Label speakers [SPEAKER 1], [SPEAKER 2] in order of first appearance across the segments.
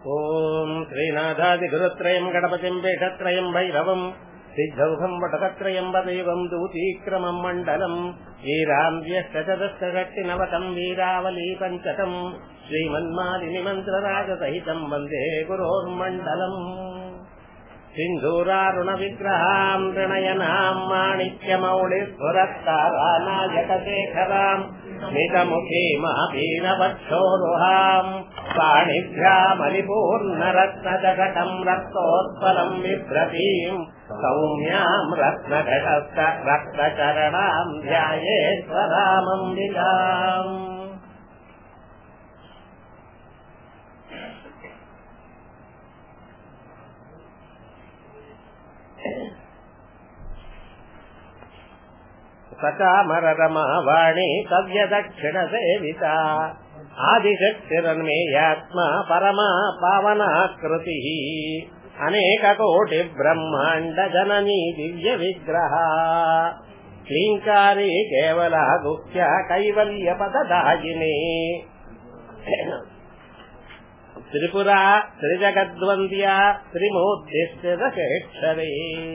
[SPEAKER 1] ஓம் ஸ்ரீநாதாதிகுருத்ரயம் கணபதிம் வேஷத்ரயம் பைரவம் சித்தௌகம் வடகத்ரயம் வதைவம் தூதீக்கிரமம் மண்டலம் வீராம்பியஷ்டதஷ்டகட்டினவதம் வீராவலி பஞ்சகம் ஸ்ரீமன்மாலினி மந்திரராஜசகிதம் வந்தே குரோர்மண்டலம் சிந்தூராருண விக்கிரகாம் ரிணயனாம் மாணிக்யமௌளிஸ்வரத்தாராநாயகசேகராம் ஸ்மிதமுఖீமாபீனவक्षोरुहाम् पाणिभ्यामलिपूर्णरत्नजगटम् रक्तोत्पलम् बिभ्रतीम् सौम्याम् रत्नघटस्थ रक्तचरणाम् ध्यायेश्वरामम्बिकाम् సకామరరమావాణి కవ్యదక్షిణ సేవిత ఆదిశక్తిరన్మేయాత్మా పరమా పావనాకృతి అనేక కోటి బ్రహ్మాండ జననీ దివ్య విగ్రహ క్లీంకారీ కేవల గుహ్య కైవల్య పదదాయిని త్రిపురా త్రిజగద్వంద్య త్రిమూర్తిஷ்டரே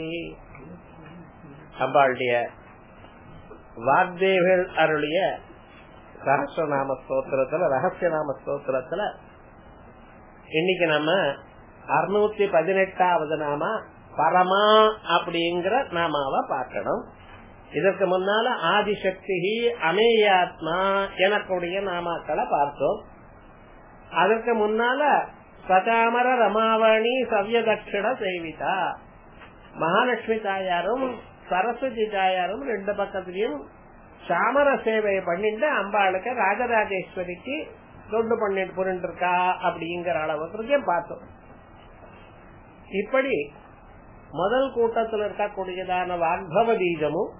[SPEAKER 1] அம்பாளுடைய வாக்தேவர்கள் அருளிய சகசிரநாம ஸ்தோத்திரத்துல ரகசிய நாம ஸ்தோத்திரத்துல இன்னைக்கு நம்ம அறுநூத்தி பதினெட்டாவது நாம பரமா அப்படிங்கிற நாமாவை பார்க்கணும் இதற்கு முன்னால ஆதிசக்தி அமேயாத்மா எனக்குடைய நாமாக்களை பார்த்தோம் அதற்கு முன்னால சதாமர ரமாவணி சவ்ய தட்சிண சேவிதா மகாலட்சுமி தாயாரும் சரஸ்வதி தாயாரும் ரெண்டு பக்கத்திலையும் சாமர சேவை பண்ணிட்டு அம்பாளுக்கு ராஜராஜேஸ்வரிக்கு தொண்டு பண்ணிட்டு புரிண்டு இருக்கா அப்படிங்கிற அளவுக்கு பார்த்தோம் இப்படி முதல் கூட்டத்தில் இருக்கக்கூடியதான வாக்பவ பீஜமும்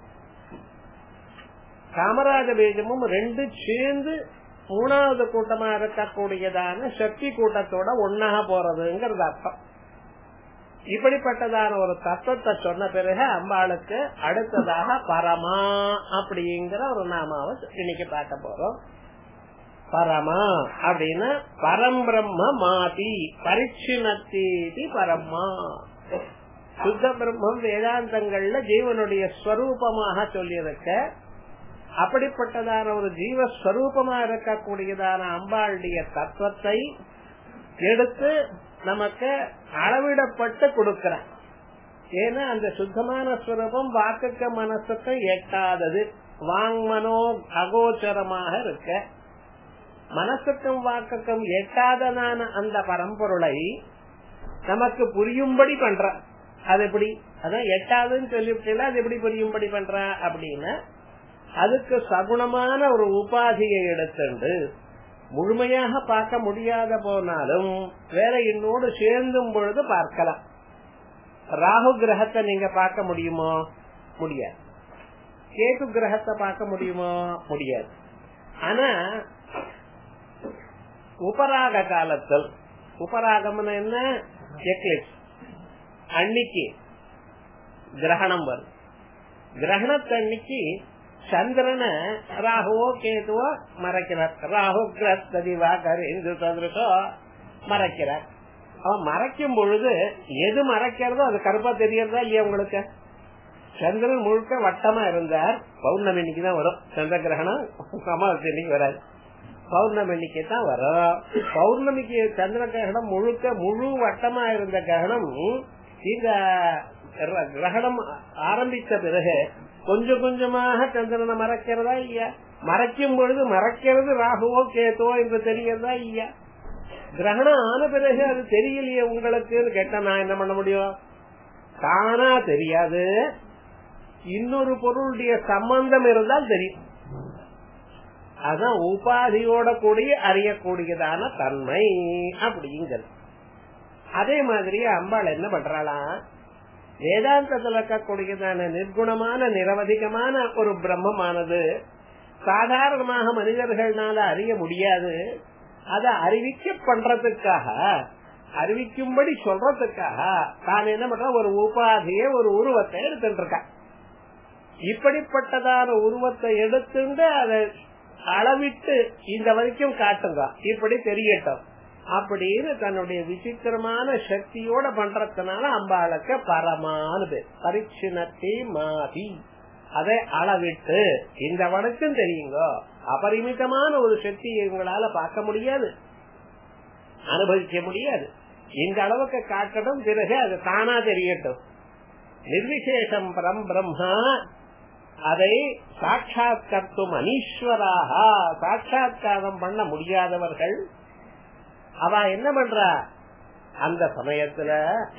[SPEAKER 1] காமராஜ பீஜமும் ரெண்டு சேர்ந்து மூணாவது கூட்டமா இருக்கக்கூடியதான சக்தி கூட்டத்தோட ஒன்னாக போறதுங்கிறது அர்த்தம் இப்படிப்பட்டதான ஒரு தத்துவத்தை சொன்ன பிறகு அம்பாளுக்கு அடுத்ததாக பரமா அப்படிங்கிற ஒரு நாமாவை இன்னைக்கு பார்க்க போறோம் பரமா அப்படின்னா பரம்பிரம்ம மாதி பரிச்சினத்தீதி பரமா சுத்த பிரம்மம் வேதாந்தங்கள்ல ஜீவனுடைய ஸ்வரூபமாக சொல்லியிருக்க அப்படிப்பட்டதான ஒரு ஜீவஸ்வரூபமா இருக்கக்கூடியதான அம்பாளுடைய தத்துவத்தை எடுத்து நமக்கு அளவிடப்பட்டு கொடுக்கிறான் ஏன்னா அந்த சுத்தமான ஸ்வரூபம் வாக்குக்கு மனசுக்கும் எட்டாதது வாங்மனோ அகோச்சரமாக இருக்க மனசுக்கும் வாக்குக்கும் எட்டாததான அந்த பரம்பொருளை நமக்கு புரியும்படி பண்ற அது எப்படி அதான் எட்டாதுன்னு சொல்லிவிட்டீங்களா அது எப்படி புரியும்படி பண்ற அப்படின்னா அதுக்கு சகுணமான ஒரு உபாதியை எடுத்துண்டு முழுமையாக பார்க்க முடியாத போனாலும் வேற இன்னோடு சேர்ந்தும் பொழுது பார்க்கலாம் ராகு கிரகத்தை நீங்க பார்க்க முடியுமோ முடியாது கேது கிரகத்தை பார்க்க முடியுமோ முடியாது ஆனா உபராக காலத்தில் உபராகம்னு என்ன எக்லிப்ஸ் அன்னைக்கு கிரகணம் வரும் கிரகணத்தன்னைக்கு சந்திரனை ராகுவோ கேதுவோ மறைக்கிறார் ராகு கிரஸ்திவா கரிந்து சதுரசோ மறைக்கிறார் அவன் மறைக்கும் பொழுது எது மறைக்கிறதோ அது கருப்பா தெரியறதா இல்லையா உங்களுக்கு சந்திரன் முழுக்க வட்டமா இருந்தார் பௌர்ணமி இன்னைக்கு தான் வரும் சந்திர கிரகணம் அமாவாசை இன்னைக்கு வராது பௌர்ணமி இன்னைக்கு தான் வரும் பௌர்ணமிக்கு சந்திர கிரகணம் முழுக்க முழு வட்டமா இருந்த கிரகணம் இந்த கிரகணம் ஆரம்பித்த பிறகு கொஞ்சம் கொஞ்சமாக சந்திரனை மறைக்கிறதா இல்லையா மறைக்கும் பொழுது மறைக்கிறது ராகுவோ கேத்துவோ என்று தெரியறதா இல்லையா கிரகணம் ஆன பிறகு அது தெரியலையே உங்களுக்குன்னு கேட்டா நான் என்ன பண்ண முடியும் தானா தெரியாது இன்னொரு பொருளுடைய சம்பந்தம் இருந்தால் தெரியும் அதான் உபாதியோட கூடிய அறியக்கூடியதான தன்மை அப்படிங்கிறது அதே மாதிரி அம்பாள் என்ன பண்றாளாம் வேதாந்தத்தில் இருக்கக்கூடியதான நிர்குணமான நிரவதிகமான ஒரு பிரம்மமானது சாதாரணமாக மனிதர்களால அறிய முடியாது அதை அறிவிக்க பண்றதுக்காக அறிவிக்கும்படி சொல்றதுக்காக தான் என்ன பண்ற ஒரு உபாதிய ஒரு உருவத்தை எடுத்துட்டு இருக்க இப்படிப்பட்டதான உருவத்தை எடுத்துட்டு அதை அளவிட்டு இந்த வரைக்கும் காட்டுங்க இப்படி தெரியட்டும் அப்படின்னு தன்னுடைய விசித்திரமான சக்தியோட பண்றதுனால அம்பாளுக்கு பரமானு பேர் பரிச்சினத்தை மாதி அதை அளவிட்டு இந்த வடக்கும் தெரியுங்க அபரிமிதமான ஒரு சக்தி இவங்களால பார்க்க முடியாது அனுபவிக்க முடியாது இந்த அளவுக்கு காட்டட்டும் பிறகு அது தானா தெரியட்டும் நிர்விசேஷம் பரம் பிரம்மா அதை சாட்சாத்கர்த்தும் அனீஸ்வராக சாட்சாத்காரம் பண்ண முடியாதவர்கள் அவ என்ன பண்றா அந்த சமயத்துல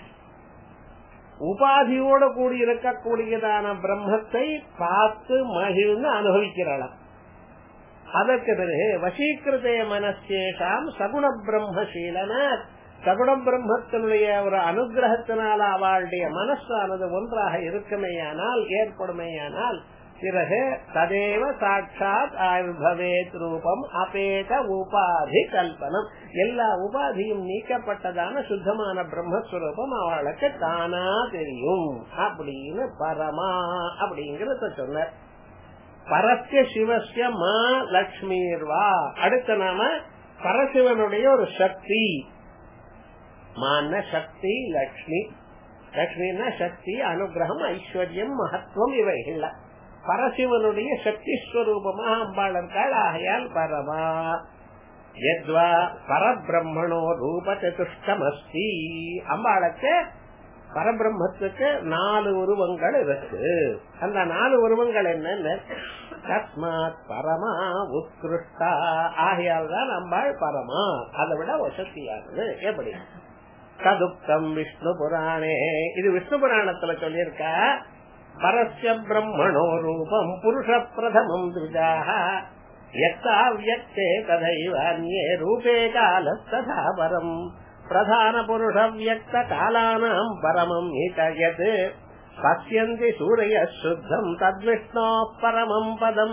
[SPEAKER 1] உபாதியோட கூடி இருக்கக்கூடியதான பிரம்மத்தை பார்த்து மகிழ்ந்து அனுபவிக்கிறாளாம் அதற்கு பிறகு வசீகிருதே மனசேஷாம் சகுண பிரம்மசீலன சகுண பிரம்மத்தினுடைய ஒரு அனுகிரகத்தினால் அவளுடைய மனசானது ஒன்றாக இருக்குமேயானால் ஏற்படுமேயானால் பிறகு ததேவ சாட்சாத் ஆயுர்பவேத் ரூபம் அபேத உபாதி கல்பனம் எல்லா உபாதியும் நீக்கப்பட்டதான சுத்தமான பிரம்மஸ்வரூபம் அவளுக்கு தானா தெரியும் அப்படின்னு பரமா அப்படிங்கறத சொன்னார் பரஸ்ய சிவசிய மா லக்ஷ்மீர்வா அடுத்த நாம பரசிவனுடைய ஒரு சக்தி மான சக்தி லக்ஷ்மி லக்ஷ்மின்னா சக்தி அனுகிரகம் ஐஸ்வர்யம் மகத்துவம் இவைகள் பரசிவனுடைய சக்தி ஸ்வரூபமா அம்பாள் இருக்காள் ஆகையால் பரமா எத்வா பரபிரம்மணோ ரூப சதுஷ்டமஸ்தி அம்பாளுக்கு பரபிரம்மத்துக்கு நாலு உருவங்கள் இருக்கு அந்த நாலு உருவங்கள் என்னன்னு தஸ்மாத் பரமா உத்கிருஷ்டா ஆகையால் தான் அம்பாள் பரமா அதை விட வசதியானது எப்படி ததுப்தம் விஷ்ணு புராணே இது விஷ்ணு புராணத்துல சொல்லியிருக்கா பரஸ்ய பிரம்மணோ ரூபம் புருஷ பிரதமம் துஜாக யக்தே ததைவ அந்நே ரூபே காலஸ்ததா பரம் பிரதான புருஷ வியக்த காலானாம் பரமம் ஈட்டயத் பசியந்தி சூரிய சுத்தம் தத்விஷ்ணோ பரமம் பதம்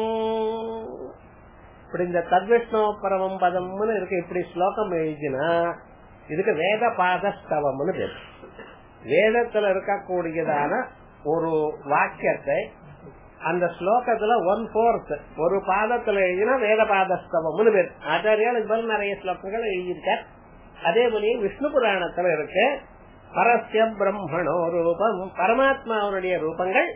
[SPEAKER 1] இப்படி இந்த தத்விஷ்ணோ பரமம் பதம்னு இருக்கு இப்படி ஸ்லோகம் எழுதினா இதுக்கு வேத பாதஸ்தவம்னு பேர் வேதத்துல இருக்கக்கூடியதான ஒரு வாக்கியத்தை அந்த ஸ்லோகத்துல ஒன் போர்த் ஒரு பாதத்துல எழுதினா வேத பாதஸ்தவம்னு பேர் ஆச்சாரியால் இது போல நிறைய ஸ்லோகங்கள் எழுதியிருக்கார் அதே போலயே விஷ்ணு புராணத்துல இருக்கு பரஸ்ய பிரம்மணோ ரூபம் பரமாத்மாவுடைய ரூபங்கள்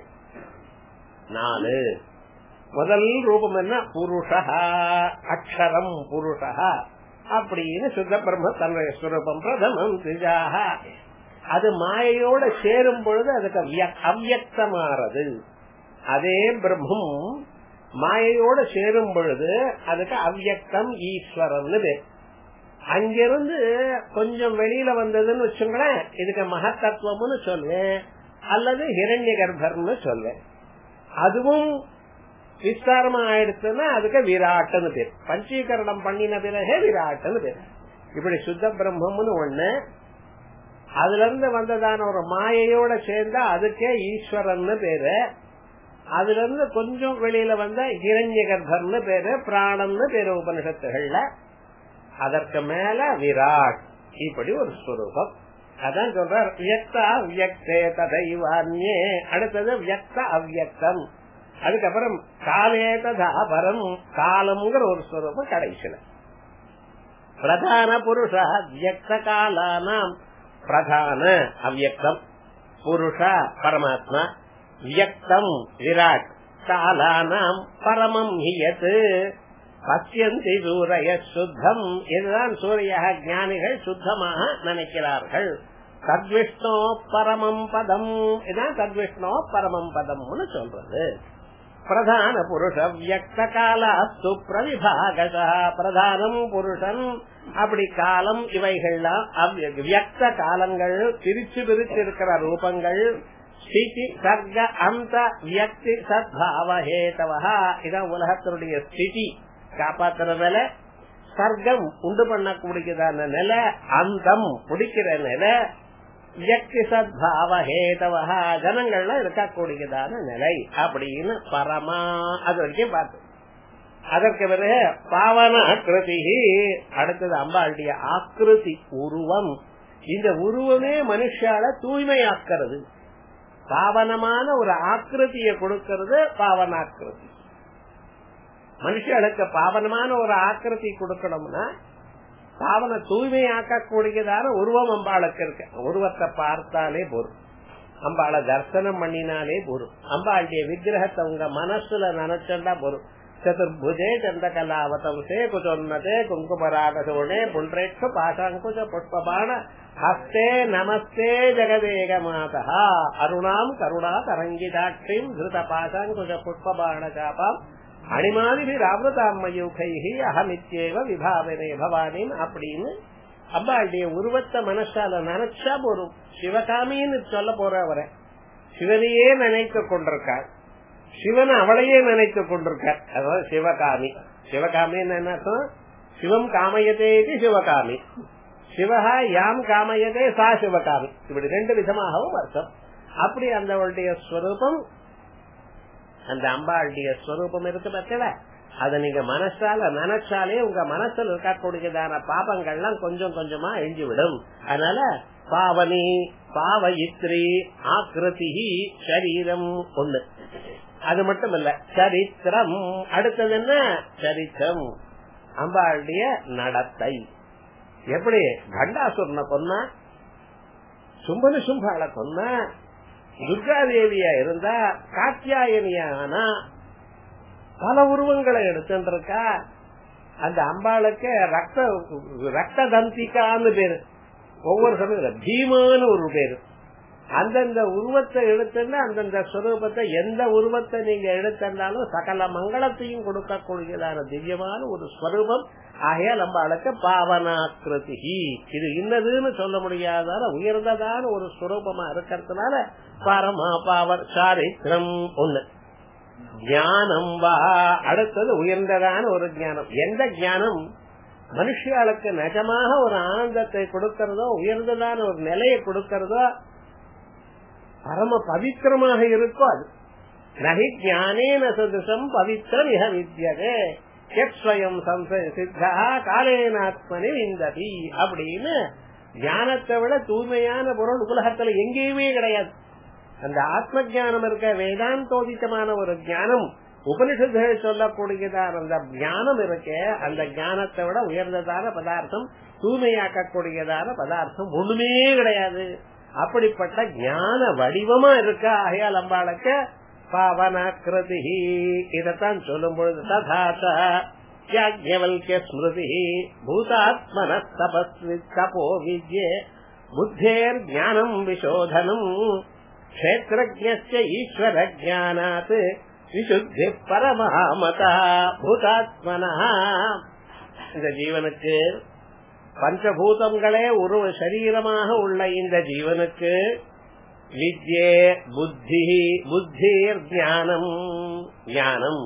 [SPEAKER 1] நாலு முதல் ரூபம் என்ன புருஷா அக்ஷரம் புருஷா அப்படின்னு சுத்த பிரம்ம தன்னுடைய ஸ்வரூபம் பிரதமம் திஜாக அது மாயையோட சேரும் பொழுது அதுக்கு அவ்வியக்தமாறது அதே பிரம்மம் மாயையோட சேரும் பொழுது அதுக்கு அவ்வியக்தம் ஈஸ்வரன் பேர் அங்கிருந்து கொஞ்சம் வெளியில வந்ததுன்னு வச்சுங்களேன் இதுக்கு மகத்தத்துவம்னு சொல்வேன் அல்லது ஹிரண்ய கர்ப்பர்னு சொல்வேன் அதுவும் விஸ்தாரமா ஆயிடுச்சுன்னா அதுக்கு விராட்டுன்னு பேர் பஞ்சீகரணம் பண்ணின பிறகே விராட்டுன்னு பேர் இப்படி சுத்த பிரம்மம்னு ஒண்ணு அதுல இருந்து வந்ததான ஒரு மாயையோட சேர்ந்தா அதுக்கே ஈஸ்வரன் பேரு அதுல இருந்து கொஞ்சம் வெளியில வந்த இரண்ய கர்ப்பர்னு பேரு பிராணம்னு பேரு உபனிஷத்துகள்ல அதற்கு மேல விராட் இப்படி ஒரு ஸ்வரூபம் அதான் சொல்றார் வியக்தா வியக்தே ததைவான்யே அடுத்தது வியக்த அவ்வியக்தம் அதுக்கப்புறம் காலே ததா பரம் காலம்ங்கிற ஒரு ஸ்வரூபம் கடைசியில பிரதான புருஷ வியக்த காலானாம் பிரதான அவ்வியக்தம் புருஷ பரமாத்மா வியக்தம் விராட் காலானாம் பரமம் ஹியத்து பசியந்தி சூரிய சுத்தம் இதுதான் சூரிய ஞானிகள் சுத்தமாக நினைக்கிறார்கள் தத்விஷ்ணோ பரமம் பதம் இதான் தத்விஷ்ணோ பரமம் பதம்னு சொல்றது பிரதான புருஷ வியக்த காலாஸ்து பிரவிபாகசா பிரதானம் புருஷன் அப்படி காலம் இவைகள்லாம் வியக்த காலங்கள் பிரிச்சு பிரிச்சு இருக்கிற ரூபங்கள் ஸ்திதி சர்க்க அந்த வியக்தி சத்பாவஹேதவா இதான் உலகத்தினுடைய ஸ்திதி காப்பாத்துற நிலை சர்க்கம் உண்டு பண்ணக்கூடியதான நிலை அந்தம் முடிக்கிற நிலை வியக்தி சத்பாவஹேதவா ஜனங்கள்ல இருக்கக்கூடியதான நிலை அப்படின்னு பரமா அது வரைக்கும் பார்த்து அதற்கு பிறகு பாவன ஆக்கிருதி அடுத்தது அம்பாளுடைய ஆக்கிருதி உருவம் இந்த உருவமே மனுஷால தூய்மையாக்கிறது பாவனமான ஒரு ஆக்கிருதியை கொடுக்கிறது பாவனாக்கிருதி மனுஷர்களுக்கு பாவனமான ஒரு ஆக்கிருதி கொடுக்கணும்னா பாவனை தூய்மையாக்கக்கூடியதான உருவம் அம்பாளுக்கு இருக்கு உருவத்தை பார்த்தாலே போரும் அம்பாளை தர்சனம் பண்ணினாலே போரும் அம்பாளுடைய விக்கிரகத்தை உங்க மனசுல நினைச்சா போரும் ಚತುರ್ಭುಜೆ ಚಂದಕಲಾವತಂಸೆ ಕುಚೋನ್ನತೆ ಕುಂಕುಮರಾಗಸೋಣೆ ಪುಂಡ್ರೇಕ್ಷು ಪಾಶಾಂಕುಚ ಪುಷ್ಪಬಾಣ ಹಸ್ತೆ ನಮಸ್ತೆ ಜಗದೇಗ ಮಾತಃ ಅರುಣಾಂ ಕರುಣಾ ತರಂಗಿದಾಕ್ಷಿಂ ಧೃತ ಪಾಶಾಂಕುಚ ಪುಷ್ಪಬಾಣ ಚಾಪಾಂ அணிமாதிபிராவிரதாமயூகை அகமித்யேவ விபாவனே பவானின் அப்படின்னு அம்பாளுடைய உருவத்தை மனசால நினைச்சா ஒரு சிவகாமின்னு சொல்ல போற அவரை சிவனையே நினைத்து கொண்டிருக்கார் சிவன் அவளையே நினைத்துக் கொண்டிருக்கார் அதாவது சிவகாமி சிவகாமி என்ன அர்த்தம் சிவம் காமயதே சிவகாமி சிவகா யாம் காமயதே சா சிவகாமி இப்படி ரெண்டு விதமாகவும் அர்த்தம் அப்படி அந்த ஸ்வரூபம் அந்த அம்பாளுடைய ஸ்வரூபம் இருக்கு பத்தில அத நீங்க மனசால நினைச்சாலே உங்க மனசுல இருக்கக்கூடியதான பாபங்கள்லாம் கொஞ்சம் கொஞ்சமா அழிஞ்சு விடும் அதனால பாவனி பாவயித்ரி ஆக்கிருதி சரீரம் ஒண்ணு அது மட்டும் இல்ல சரித்திரம் அடுத்தது என்ன சரித்திரம் அம்பாளுடைய நடத்தை எப்படி கண்டாசுரனை கொன்னா சும்பனு சும்பாள கொன்னா துர்காதேவியா இருந்தா காத்தியாயனியானா பல உருவங்களை எடுத்துருக்கா அந்த அம்பாளுக்கு ரத்த ரத்த தந்திகான்னு பேரு ஒவ்வொரு சமயம் பீமான்னு ஒரு பேரு அந்தந்த உருவத்தை எடுத்துன்னா அந்தந்த ஸ்வரூபத்தை எந்த உருவத்தை நீங்க எடுத்திருந்தாலும் சகல மங்களத்தையும் கொடுக்கக்கூடியதான திவ்யமான ஒரு ஸ்வரூபம் ஆகையால் நம்மளுக்கு பாவனாக்கிருதி இது இன்னதுன்னு சொல்ல முடியாதான உயர்ந்ததான ஒரு ஸ்வரூபமா இருக்கிறதுனால பரமா பாவர் சாரித்திரம் ஒண்ணு ஞானம் வா அடுத்தது உயர்ந்ததான ஒரு ஞானம் எந்த ஞானம் மனுஷியாளுக்கு நிஜமாக ஒரு ஆனந்தத்தை கொடுக்கிறதோ உயர்ந்ததான ஒரு நிலையை கொடுக்கிறதோ பரம பவித்திரமாக இருக்கோ அது நகி ஞானேன சதுசம் பவித்திரம் இக வித்தியதே ஸ்வயம் சித்தா காலேனாத்மனி விந்ததி அப்படின்னு ஞானத்தை விட தூய்மையான பொருள் உலகத்துல எங்கேயுமே கிடையாது அந்த ஆத்ம ஜானம் இருக்க வேதாந்தோதித்தமான ஒரு ஞானம் உபனிஷத்துகள் சொல்லக்கூடியதான அந்த ஞானம் இருக்க அந்த ஞானத்தை விட உயர்ந்ததான பதார்த்தம் தூய்மையாக்கக்கூடியதான பதார்த்தம் ஒண்ணுமே கிடையாது அப்படிப்பட்ட ஞான வடிவமா இருக்க ஆகையால் அம்பாளுக்கு பாவனாக்கிருதி இதத்தான் சொல்லும் பொழுது ததாச்ச யாஜ்ஞவல்ய ஸ்மிருதி பூதாத்மன தபஸ்வி தபோ வித்யே புத்தேர் ஞானம் விசோதனம் கஷேத்திரஜ்ய ஈஸ்வர ஜானாத் விசுத்தி பரமஹாமதா பூதாத்மனா இந்த ஜீவனுக்கு பஞ்சபூதங்களே ஒரு சரீரமாக உள்ள இந்த ஜீவனுக்கு வித்யே புத்தி புத்திர் ஞானம் ஞானம்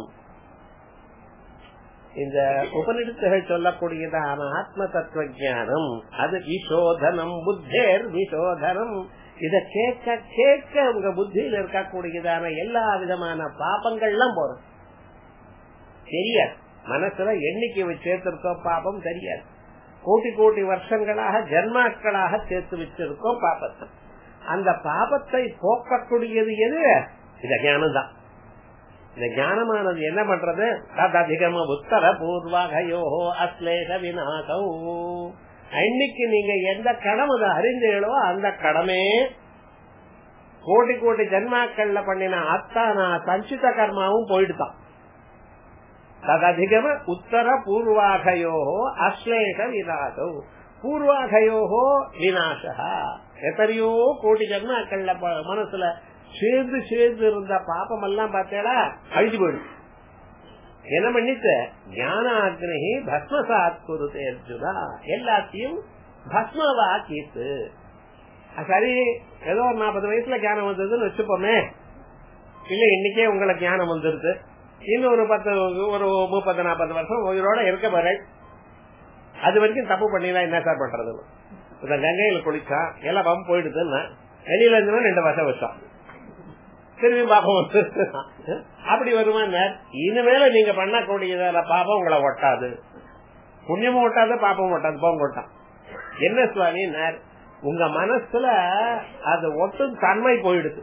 [SPEAKER 1] இந்த உபனிடத்துகள் சொல்லக்கூடியதான ஆத்ம தத்துவ ஜானம் அது விசோதனம் புத்தேர் விசோதனம் இத கேட்க கேட்க உங்க புத்தியில இருக்கக்கூடியதான எல்லா விதமான பாபங்கள்லாம் போறோம் தெரியாது மனசுல எண்ணிக்கை சேர்த்திருக்கோம் பாபம் தெரியாது கோட்டி கோட்டி வருஷங்களாக ஜென்மாக்களாக சேர்த்து வச்சிருக்கோம் பாபத்தை அந்த பாபத்தை போக்கக்கூடியது எது இந்த ஞானம் தான் இந்த ஞானமானது என்ன பண்றது தததிகம உத்தர பூர்வகையோ அஸ்லேஷ விநாசோ அன்னைக்கு நீங்க எந்த கடமை அறிந்தீங்களோ அந்த கடமே கோட்டி கோட்டி ஜென்மாக்கள்ல பண்ணின அத்தானா சஞ்சித கர்மாவும் போயிடுதான் தததிகம உத்தர பூர்வாகயோ அஸ்லேஷ விநாசோ பூர்வாகயோ விநாசா எத்தனையோ கோடி ஜன்மாக்கள்ல மனசுல சேர்ந்து சேர்ந்து இருந்த பாப்பம் எல்லாம் பார்த்தேடா அழிஞ்சு போயிடும் என்ன பண்ணிட்டு ஞானாக்னி பஸ்மசாத் குருதே அர்ஜுனா எல்லாத்தையும் பஸ்மவா கீத்து சரி ஏதோ ஒரு நாற்பது வயசுல ஞானம் வந்ததுன்னு வச்சுப்போமே இல்ல இன்னைக்கே உங்களுக்கு ஞானம் வந்துருது இன்னும் ஒரு பத்து ஒரு முப்பது நாற்பது வருஷம் உயிரோட இருக்க போற அது வரைக்கும் தப்பு பண்ணிடலாம் என்ன சார் பண்றது இந்த கங்கையில குளிச்சான் எல்லாம் பம்பு போயிடுதுன்னா வெளியில இருந்து ரெண்டு வருஷம் வச்சான் திரும்பி பாப்பம் அப்படி வருமா இனிமேல நீங்க பண்ணக்கூடியதால பாப்பம் உங்களை ஒட்டாது புண்ணியமும் ஒட்டாது பாப்பம் ஒட்டாது போங்க ஒட்டான் என்ன சுவாமி உங்க மனசுல அது ஒட்டும் தன்மை போயிடுது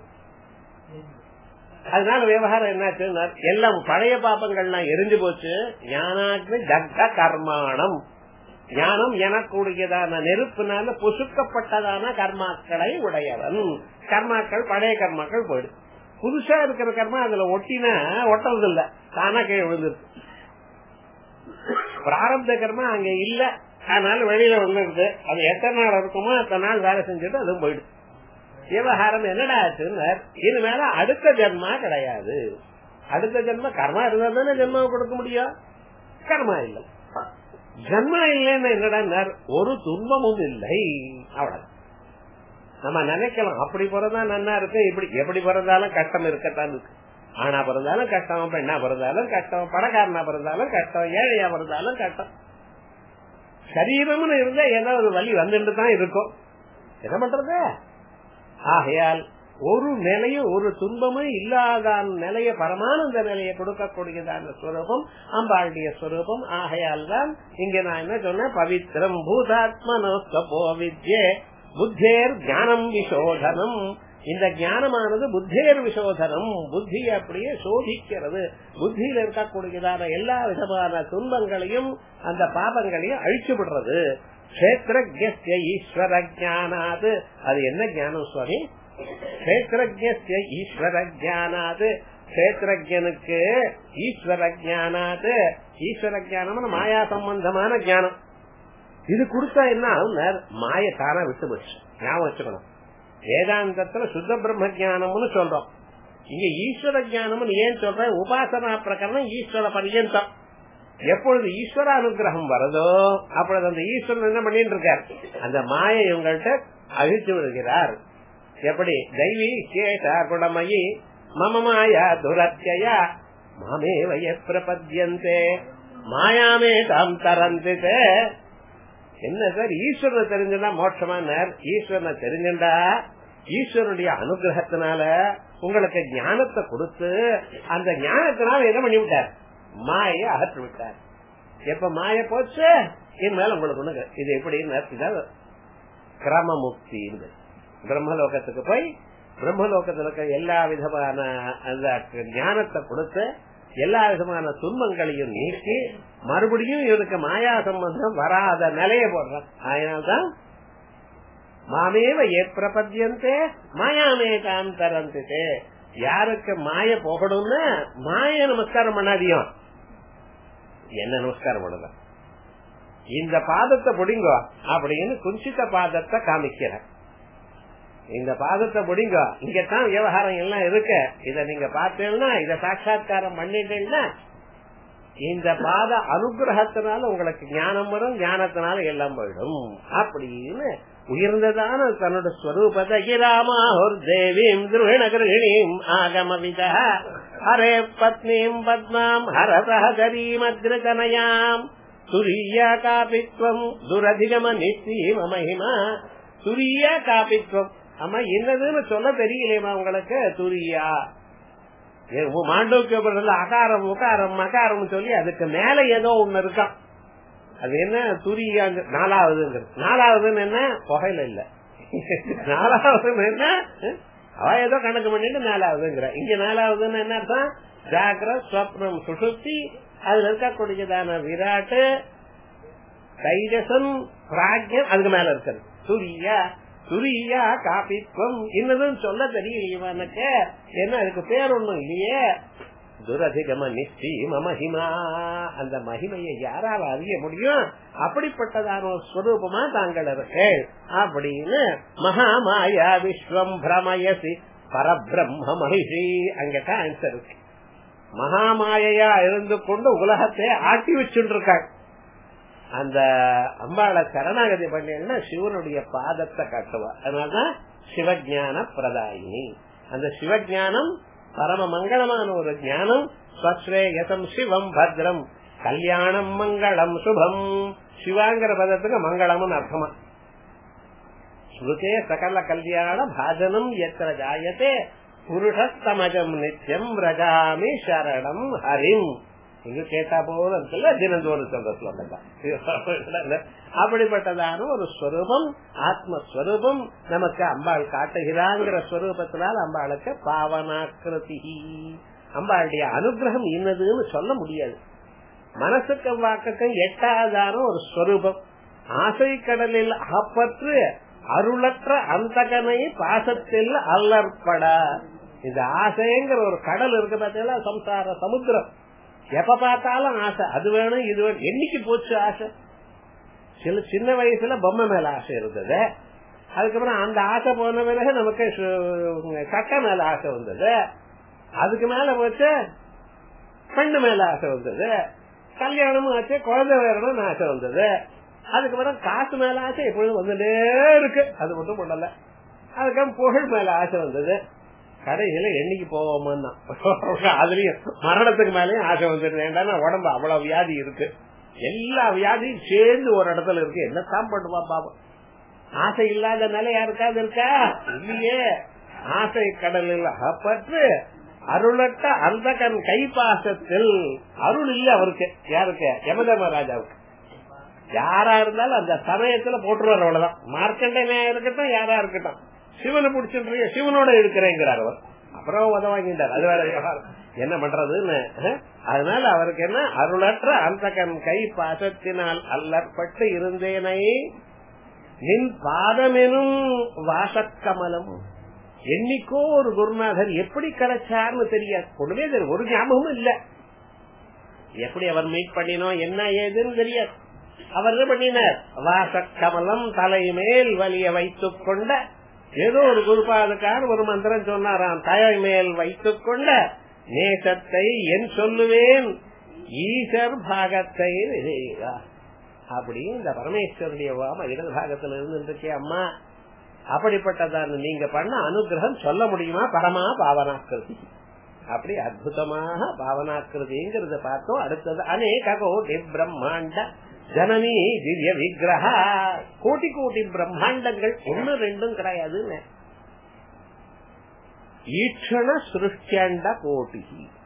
[SPEAKER 1] அதனால விவகாரம் என்னாச்சு எல்லாம் பழைய பாப்பங்கள்லாம் எரிஞ்சு போச்சு ஞானாக்கு தக்க கர்மானம் ஞானம் எனக்கூடியதான நெருப்பினால புசுக்கப்பட்டதான கர்மாக்களை உடையவன் கர்மாக்கள் பழைய கர்மாக்கள் போயிடும் புதுசா இருக்கிற கர்மா அதுல ஒட்டினா ஒட்டுறது இல்ல தானா கீழே விழுந்துருக்கு பிராரப்த கர்மா அங்க இல்ல அதனால வெளியில வந்துருது அது எத்தனை நாள் இருக்குமோ அத்தனை நாள் வேலை செஞ்சுட்டு அதுவும் போயிடும் விவகாரம் என்னடா ஆச்சுன்னு இது மேல அடுத்த ஜென்மா கிடையாது அடுத்த ஜென்ம கர்மா இருந்தா தானே ஜென்மாவை கொடுக்க முடியும் கர்மா இல்லை ஜென்மா இல்லைன்னு என்னடா ஒரு துன்பமும் இல்லை அவ்வளவு நம்ம நினைக்கலாம் அப்படி பிறந்தா நன்னா இருக்கு இப்படி எப்படி பிறந்தாலும் கஷ்டம் இருக்கத்தான் இருக்கு ஆனா பிறந்தாலும் கஷ்டம் பெண்ணா பிறந்தாலும் கஷ்டம் பணக்காரனா பிறந்தாலும் கஷ்டம் ஏழையா பிறந்தாலும் கஷ்டம் சரீரம்னு இருந்தா ஏதாவது வழி வந்துட்டு தான் இருக்கும் என்ன பண்றது ஆகையால் ஒரு நிலையும் ஒரு துன்பமும் இல்லாத நிலைய பரமானந்த நிலையை கொடுக்கக்கூடியதான ஸ்வரூபம் அம்பாளுடைய ஸ்வரூபம் ஆகையால் தான் இங்க நான் என்ன சொன்னேன் பவித்ரம் பூதாத்மனோஸ்தபோ வித்யே புத்தேர் ஞானம் விசோதனம் இந்த ஞானமானது புத்தேர் விசோதனம் புத்தி அப்படியே சோதிக்கிறது புத்தியில இருக்கக்கூடியதான எல்லா விதமான துன்பங்களையும் அந்த பாபங்களையும் அழிச்சு விடுறது கஷேத்திரஜ்ய ஈஸ்வர ஜானாது அது என்ன ஞானம் சுவாமி கஷேத்திரஜ்ய ஈஸ்வர ஜானாது கஷேத்திரஜனுக்கு ஈஸ்வர ஜானாது ஈஸ்வர ஜானம் மாயா சம்பந்தமான ஞானம் இது கொடுத்தா என்ன ஆகும் மாய தானா விட்டு போச்சு ஞாபகம் வச்சுக்கணும் வேதாந்தத்துல சுத்த பிரம்ம ஜானம்னு சொல்றோம் இங்க ஈஸ்வர ஜானம்னு ஏன் சொல்றேன் உபாசனா பிரகரணம் ஈஸ்வர பரியந்தம் எப்பொழுது ஈஸ்வர அனுகிரகம் வருதோ அப்பொழுது அந்த ஈஸ்வரன் என்ன பண்ணிட்டு இருக்கார் அந்த மாயை இவங்கள்ட்ட அழித்து விடுகிறார் எப்படி தெய்வி கேட்டா குணமயி மம மாயா துரத்தியா மாமே வய பிரபத்தியந்தே மாயாமே தாம் தரந்திதே என்ன சார் ஈஸ்வரனை தெரிஞ்சுட்டா மோட்சமானார் ஈஸ்வரனை தெரிஞ்சுட்டா ஈஸ்வரனுடைய அனுகிரகத்தினால உங்களுக்கு ஞானத்தை கொடுத்து அந்த ஞானத்தினால என்ன பண்ணி விட்டார் மாயை அகற்றி விட்டார் எப்ப மாய போச்சு இனிமேல் உங்களுக்கு ஒண்ணு இது எப்படி கிரம முக்தி பிரம்மலோகத்துக்கு போய் பிரம்மலோகத்துல இருக்க எல்லா விதமான அந்த ஞானத்தை கொடுத்து எல்லா விதமான துன்பங்களையும் நீக்கி மறுபடியும் இவனுக்கு மாயா சம்பந்தம் வராத நிலைய போடுறான் அதனால்தான் மாமேவ ஏப்பிரபத்தியந்தே மாயாமே தான் தரந்தே யாருக்கு மாய போகணும்னு மாய நமஸ்காரம் பண்ணாதியும் என்ன நமஸ்காரம் பண்ணுங்க இந்த பாதத்தை பிடிங்கோ அப்படின்னு குஞ்சித்த பாதத்தை காமிக்கிற இந்த பாதத்தை பிடிங்க இங்கதான் விவகாரம் எல்லாம் இருக்கு இத நீங்க பார்த்தீங்கன்னா இத சாட்சா்காரம் பண்ணிட்டீங்கன்னா இந்த பாத அனுகிரகத்தினால உங்களுக்கு ஞானம் வரும் ஞானத்தினால எல்லாம் போயிடும் அப்படின்னு உயர்ந்ததான தன்னோட ஸ்வரூபத்தை கிராமாஹுர் தேவீம் திருவிணகிருணீம் ஆகமவித ஹரே பத்னீம் பத்மாம் ஹரசகரீமத்ருதனயாம் துரியா காபித்வம் துரதிகம நிச்சீம மகிமா துரியா காபித்வம் அம்மா என்னதுன்னு சொல்ல தெரியலையமா உங்களுக்கு துரியா மாண்டோக்கிய அகாரம் உகாரம் மகாரம் சொல்லி அதுக்கு மேல ஏதோ ஒண்ணு இருக்கான் அது என்ன துரியா நாலாவதுங்கிறது நாலாவதுன்னு என்ன புகையில இல்ல நாலாவதுன்னு என்ன அவ ஏதோ கணக்கு பண்ணிட்டு நாலாவதுங்கிற இங்க நாலாவதுன்னு என்ன அர்த்தம் ஜாகிர ஸ்வப்னம் சுசுப்தி அதுல இருக்கக்கூடியதான விராட்டு தைஜசம் பிராக்யம் அதுக்கு மேல இருக்கிறது துரியா துரியா காப்பித்வம் இன்னதும் சொல்ல தெரியல எனக்கு என்ன அதுக்கு பேர் ஒண்ணும் இல்லையே துரதிகம நிச்சி மகிமா அந்த மகிமையை யாரால அறிய முடியும் அப்படிப்பட்டதான ஒரு ஸ்வரூபமா தாங்கள் இருக்கு அப்படின்னு மகாமாயா விஸ்வம் பிரமயசி பரபிரம்ம மகிஷி அங்கதான் ஆன்சர் இருக்கு மகாமாயா இருந்து கொண்டு உலகத்தை ஆட்டி வச்சுட்டு இருக்காங்க அந்த அம்பாளை சரணாகதி பண்ணீங்கன்னா சிவனுடைய பாதத்தை காட்டுவா அதனாலதான் சிவஜான பிரதாயினி அந்த சிவஜானம் பரம மங்களமான ஒரு ஞானம் ஸ்வஸ்ரேயசம் சிவம் பத்ரம் கல்யாணம் மங்களம் சுபம் சிவாங்கிற பதத்துக்கு மங்களம்னு அர்த்தமா ஸ்ருதே சகல கல்யாண பாஜனம் எத்திர ஜாயத்தே புருஷஸ்தமஜம் நித்தியம் ரஜாமி சரணம் ஹரிம் இங்க கேட்டா போல இருக்குல்ல தினந்தோறும் சொல்ற ஸ்லோகம் அப்படிப்பட்டதான ஒரு ஸ்வரூபம் ஆத்மஸ்வரூபம் நமக்கு அம்பாள் காட்டுகிறாங்கிற ஸ்வரூபத்தினால் அம்பாளுக்கு பாவனாக்கிருதி அம்பாளுடைய அனுகிரகம் இன்னதுன்னு சொல்ல முடியாது மனசுக்கு வாக்குக்கும் எட்டாதான ஒரு ஸ்வரூபம் ஆசை கடலில் அகப்பற்று அருளற்ற அந்தகனை பாசத்தில் அல்லற்பட இந்த ஆசைங்கிற ஒரு கடல் இருக்கு பார்த்தீங்களா சம்சார சமுத்திரம் எப்ப பார்த்தாலும் ஆசை அது வேணும் இது வேணும் என்னைக்கு போச்சு ஆசை சில சின்ன வயசுல பொம்மை மேல ஆசை இருந்தது அதுக்கப்புறம் அந்த ஆசை போன பிறகு நமக்கு சட்ட மேல ஆசை வந்தது அதுக்கு மேல போச்சு பெண்ணு மேல ஆசை வந்தது கல்யாணமும் ஆச்சு குழந்தை வேறணும்னு ஆசை வந்தது அதுக்கப்புறம் காசு மேல ஆசை எப்பொழுதும் வந்துட்டே இருக்கு அது மட்டும் பண்ணல அதுக்கப்புறம் புகழ் மேல ஆசை வந்தது கடைசியில என்னைக்கு போவோம்னா அதுலயும் மரணத்துக்கு மேலயும் ஆசை வந்துட்டு வேண்டாம் உடம்பு அவ்வளவு வியாதி இருக்கு எல்லா வியாதியும் சேர்ந்து ஒரு இடத்துல இருக்கு என்னத்தான் பண்ணுவா பாபம் ஆசை இல்லாத நிலை யாருக்காவது இருக்கா இல்லையே ஆசை கடலில் அகப்பற்று அருளட்ட அந்த கண் கைப்பாசத்தில் அருள் இல்ல அவருக்கு யாருக்கு யமதர்மராஜாவுக்கு யாரா இருந்தாலும் அந்த சமயத்துல போட்டுருவார் அவ்வளவுதான் மார்க்கண்டனா இருக்கட்டும் யாரா இருக்கட்டும் சிவனை பிடிச்சிட்டு சிவனோட இருக்கிறேங்கிறார் அவர் அப்புறம் உத வாங்கிட்டார் அது வேற விவகாரம் என்ன பண்றதுன்னு அதனால அவருக்கு என்ன அருளற்ற அந்த கண் கை பாசத்தினால் அல்லற்பட்டு இருந்தேனை நின் பாதமெனும் வாசக்கமலம் என்னைக்கோ ஒரு குருநாதர் எப்படி கிடைச்சார்னு தெரியாது ஒண்ணுமே தெரியும் ஒரு ஞாபகமும் இல்ல எப்படி அவர் மீட் பண்ணினோம் என்ன ஏதுன்னு தெரியாது அவர் என்ன பண்ணினார் வாசக்கமலம் தலைமேல் வலிய வைத்துக் கொண்ட ஏதோ ஒரு குருபாதுக்கார் ஒரு மந்திரம் சொன்னாராம் தலைமேல் வைத்துக் கொண்ட நேசத்தை என் சொல்லுவேன் ஈசர் பாகத்தை அப்படி இந்த பரமேஸ்வருடைய வாம இடது பாகத்துல இருந்து அம்மா அப்படிப்பட்டதான நீங்க பண்ண அனுகிரகம் சொல்ல முடியுமா பரமா பாவனாக்கிருதி அப்படி அற்புதமாக பாவனாக்கிருதிங்கிறத பார்த்தோம் அடுத்தது அநேக கோட்டி பிரம்மாண்ட ஜனனி திவ்ய விக்கிரக கோட்டி கோட்டி பிரம்மாண்டங்கள் ஒன்னு ரெண்டும் கிடையாதுன்னு ஈட்சண சிருஷ்டியாண்ட கோட்டி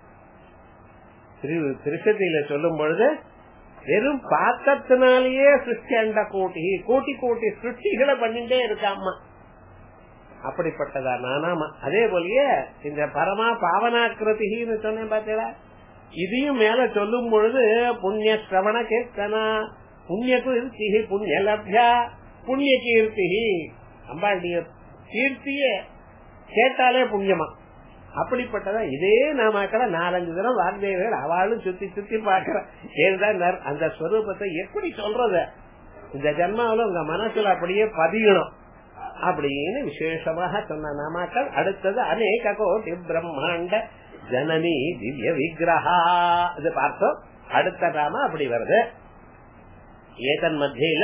[SPEAKER 1] திருஷதியில சொல்லும் பொழுது வெறும் பாக்கத்தினாலேயே சிருஷ்டியாண்ட கோட்டி கோட்டி கோட்டி சிருஷ்டிகளை பண்ணிட்டே இருக்காமா அப்படிப்பட்டதா நானாமா அதே போலயே இந்த பரமா பாவனாக்கிருதின்னு சொன்னேன் பாத்தீங்களா இதையும் மேல சொல்லும் பொழுது புண்ணிய சிரவண கீர்த்தனா புண்ணிய கீர்த்தி புண்ணிய லப்யா புண்ணிய கீர்த்தி அம்பாண்டிய கீர்த்தியே கேட்டாலே புண்ணியமா அப்படிப்பட்டதா இதே நாமாக்கள நாலஞ்சு தினம் வாக்தேவிகள் அவளும் சுத்தி சுத்தி பாக்குற ஏன்தான் அந்த ஸ்வரூபத்தை எப்படி சொல்றது இந்த ஜென்மாவில உங்க மனசுல அப்படியே பதியணும் அப்படின்னு விசேஷமாக சொன்ன நாமாக்கள் அடுத்தது அநேக கோட்டி பிரம்மாண்ட ஜனனி திவ்ய விக்கிரகா இது பார்த்தோம் அடுத்த நாம அப்படி வருது ஏதன் மத்தியில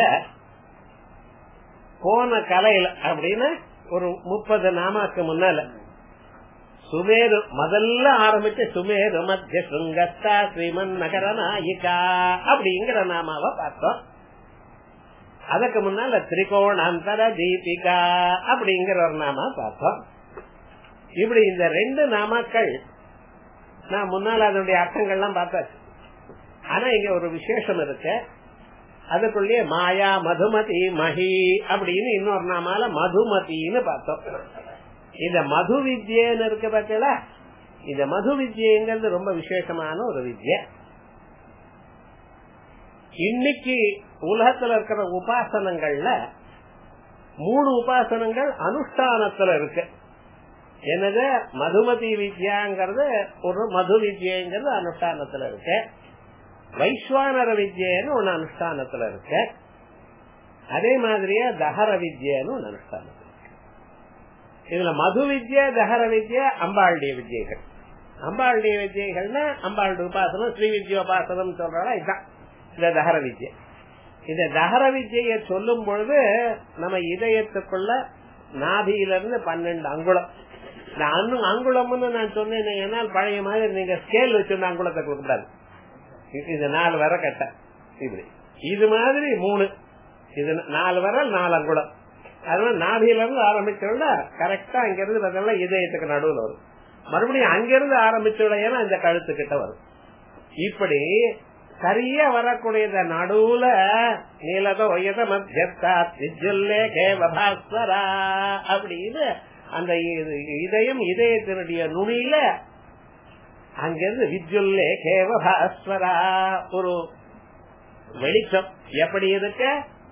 [SPEAKER 1] போன கலையில அப்படின்னு ஒரு முப்பது நாமாக்கு முன்னால சுமேரு முதல்ல ஆரம்பிச்ச சுமேரு மத்திய சுங்கஸ்தா ஸ்ரீமன் நகர நாயிகா அப்படிங்கிற நாமாவை பார்த்தோம் அதுக்கு முன்னால திரிகோணாந்தர தீபிகா அப்படிங்கிற ஒரு நாமா பார்த்தோம் இப்படி இந்த ரெண்டு நாமாக்கள் நான் முன்னால் அதனுடைய அர்த்தங்கள்லாம் பார்த்தாச்சு ஆனா இங்க ஒரு விசேஷம் இருக்கு அதுக்குள்ளேயே மாயா மதுமதி மஹி அப்படின்னு இன்னொரு நாமால மதுமதின்னு பார்த்தோம் இந்த மது வித்யன்னு இருக்கு பார்த்தீங்களா இந்த மது வித்யங்கிறது ரொம்ப விசேஷமான ஒரு வித்ய இன்னைக்கு உலகத்துல இருக்கிற உபாசனங்கள்ல மூணு உபாசனங்கள் அனுஷ்டானத்துல இருக்கு என்னது மதுமதி வித்யாங்கிறது ஒரு மது வித்யங்கிறது அனுஷ்டானத்துல இருக்கு வைஸ்வானர வித்யன்னு ஒன்னு அனுஷ்டானத்துல இருக்கு அதே மாதிரியே தஹர வித்யன்னு ஒன்னு அனுஷ்டானத்துல இதுல மது வித்ய தஹர வித்ய அம்பாளுடைய வித்யைகள் அம்பாளுடைய வித்யைகள்னா அம்பாளுடைய உபாசனம் ஸ்ரீ வித்யோபாசனம் சொல்றா இதுதான் இந்த தஹர வித்ய இந்த தஹர வித்யை சொல்லும் பொழுது நம்ம இதயத்துக்குள்ள நாபியிலிருந்து பன்னெண்டு அங்குலம் இந்த அண்ணு அங்குலம்னு நான் சொன்னேன் ஏன்னா பழைய மாதிரி நீங்க ஸ்கேல் வச்சிருந்த அங்குலத்தை கொடுக்கூடாது இது நாலு வர கட்ட இப்படி இது மாதிரி மூணு இது நாலு வர நாலு அங்குலம் அதனால நாபியில இருந்து ஆரம்பிச்சோட கரெக்டா அங்க இருந்து பார்த்தோம்னா இதயத்துக்கு நடுவில் வரும் மறுபடியும் அங்கிருந்து ஆரம்பிச்சோட ஏன்னா இந்த கழுத்து கிட்ட வரும் இப்படி சரியா வரக்கூடியத நடுவுல நீலத ஒயத மத்தியஸ்தா திஜல்லே கேவபாஸ்வரா அப்படின்னு அந்த இதயம் இதயத்தினுடைய நுனியில அங்கிருந்து வித்யுல்லே கேவபாஸ்வரா ஒரு வெளிச்சம் எப்படி இருக்க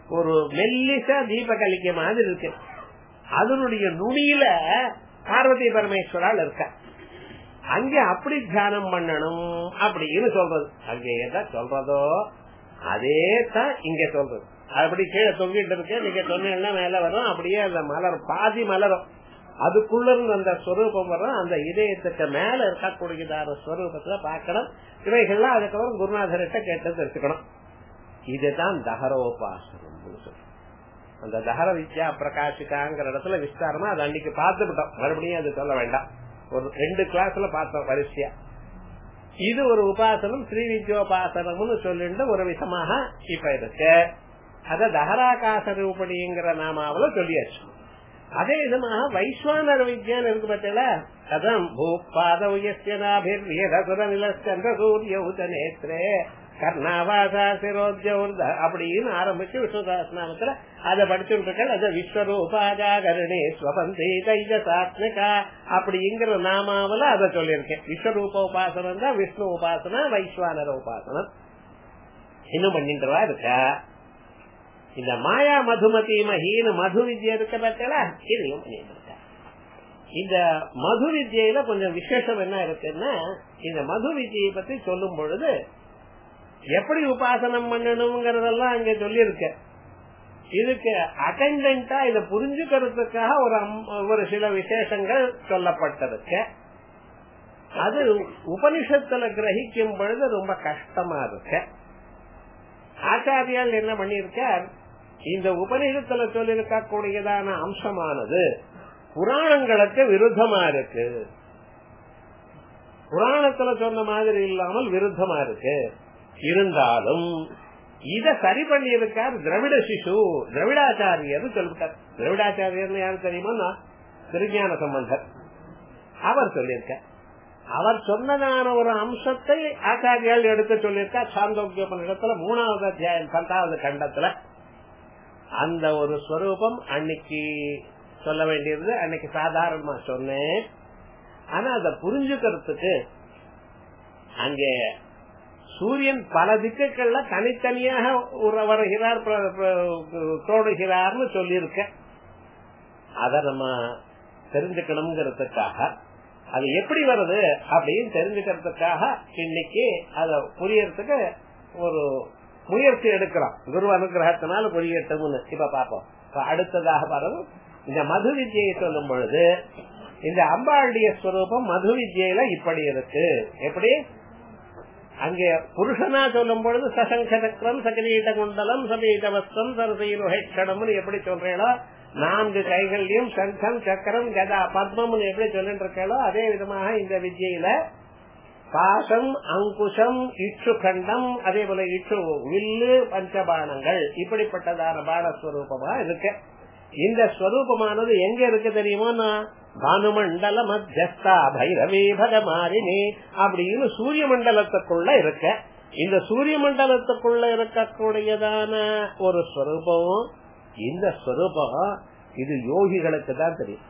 [SPEAKER 1] ஒரு மெல்லிச தீபகலிக்க மாதிரி இருக்கு அதனுடைய நுனியில பார்வதி பரமேஸ்வரால் இருக்க அங்க அப்படி தியானம் பண்ணணும் அப்படின்னு சொல்றது அங்க எதை சொல்றதோ அதே தான் இங்க சொல்றது அப்படி கீழே தொங்கிட்டு இருக்கு நீங்க சொன்னீங்கன்னா மேல வரும் அப்படியே அந்த மலரும் பாதி மலரும் அதுக்குள்ள இருந்து அந்த ஸ்வரூபம் வரும் அந்த இதயத்துக்கு மேல இருக்கக்கூடியதான ஸ்வரூபத்துல பார்க்கணும் இவைகள்லாம் அதுக்கப்புறம் குருநாதர்கிட்ட கேட்டு தெரிஞ்சுக்கணும் இதுதான் தகரோபாசனம் அந்த தகர வித்யா பிரகாஷிகாங்கிற இடத்துல விஸ்தாரமா அது அன்னைக்கு பார்த்துவிட்டோம் மறுபடியும் அது சொல்ல வேண்டாம் ஒரு ரெண்டு கிளாஸ்ல பார்த்தோம் வரிசையா இது ஒரு உபாசனம் ஸ்ரீ வித்யோபாசனம்னு சொல்லிட்டு ஒரு விதமாக இப்ப இருக்கு அத தகராகாச ரூபடிங்கிற நாமாவில சொல்லியாச்சு அதே விதமாக வைஸ்வானர் வித்யான் இருக்கு பார்த்தீங்களா அதான் பூபாத உயஸ்யனாபிர் வீரசுர நிலச்சந்திர சூரிய நேத்திரே கர்ணாவாசா சிரோத்யவுர்த அப்படின்னு ஆரம்பிச்சு விஸ்வதாசனாமத்துல அதை படிச்சுட்டு இருக்க அது விஸ்வரூபாஜாகரணே ஸ்வபந்தி தைஜசாத்மிகா அப்படிங்கிற நாமாவில அதை சொல்லியிருக்கேன் விஸ்வரூப உபாசனம் தான் விஷ்ணு உபாசனா வைஸ்வானர உபாசனம் இன்னும் பண்ணிட்டுவா இருக்கா இந்த மாயா மதுமதி மகின்னு மது வித்யா இருக்க பார்த்தா இதையும் பண்ணிட்டு இருக்கா இந்த மது வித்யில கொஞ்சம் விசேஷம் என்ன இருக்குன்னா இந்த மது வித்யை பத்தி சொல்லும் பொழுது எப்படி உபாசனம் பண்ணணுங்கிறதெல்லாம் அங்க சொல்லியிருக்க இதுக்கு அட்டெண்டா இத புரிஞ்சுக்கிறதுக்காக ஒரு ஒரு சில விசேஷங்கள் சொல்லப்பட்டிருக்கு அது உபனிஷத்துல கிரகிக்கும் பொழுது ரொம்ப கஷ்டமா இருக்கு ஆச்சாரியால் என்ன பண்ணிருக்கார் இந்த உபநிஷத்துல சொல்லிருக்க கூடியதான அம்சமானது புராணங்களுக்கு விருத்தமா இருக்கு புராணத்துல சொன்ன மாதிரி இல்லாமல் விருத்தமா இருக்கு இருந்தாலும் இத சரி பண்ணி இருக்கார் திரவிட சிசு திரவிடாச்சாரியர் சொல்லிருக்கார் திரவிடாச்சாரியர் யாரு தெரியுமா திருஞான சம்பந்தர் அவர் சொல்லியிருக்க அவர் சொன்னதான ஒரு அம்சத்தை ஆச்சாரியால் எடுத்து சொல்லியிருக்கார் சாந்தோக்கியோபனிடத்துல மூணாவது அத்தியாயம் பத்தாவது கண்டத்துல அந்த ஒரு ஸ்வரூபம் அன்னைக்கு சொல்ல வேண்டியது அன்னைக்கு சாதாரணமா சொன்னேன் ஆனா அதை புரிஞ்சுக்கிறதுக்கு அங்கே சூரியன் பல திக்குகள்ல தனித்தனியாக வருகிறார் தோடுகிறார்னு சொல்லியிருக்க அத நம்ம தெரிஞ்சுக்கணுங்கிறதுக்காக அது எப்படி வருது அப்படின்னு தெரிஞ்சுக்கிறதுக்காக இன்னைக்கு அத புரியறதுக்கு ஒரு முயற்சி எடுக்கிறோம் குரு அனுகிரகத்தினால புரியட்டும்னு இப்ப பாப்போம் அடுத்ததாக பாருங்க இந்த மது வித்யை சொல்லும் பொழுது இந்த அம்பாளுடைய ஸ்வரூபம் மது வித்யில இப்படி இருக்கு எப்படி அங்கே புருஷனா சொல்லும் பொழுது சசங்க சக்கரம் சகரீட குண்டலம் சபீட வஸ்திரம் சரசீரோஹெட்சடம்னு எப்படி சொல்றீங்களோ நான்கு கைகள்லயும் சங்கம் சக்கரம் கதா பத்மம்னு எப்படி சொல்லிட்டு இருக்கீங்களோ அதே விதமாக இந்த வித்யில பாசம் அங்குஷம் இச்சு கண்டம் அதே போல இச்சு வில்லு பஞ்சபானங்கள் இப்படிப்பட்டதான பானஸ்வரூபமா இருக்கு இந்த ஸ்வரூபமானது எங்க இருக்கு தெரியுமோனா பானுமண்டல மத்தியஸ்தா பைரவி பகமாரினி அப்படின்னு சூரிய மண்டலத்துக்குள்ள இருக்க இந்த சூரிய மண்டலத்துக்குள்ள இருக்கக்கூடியதான ஒரு ஸ்வரூபம் இந்த ஸ்வரூபம் இது யோகிகளுக்கு தான் தெரியும்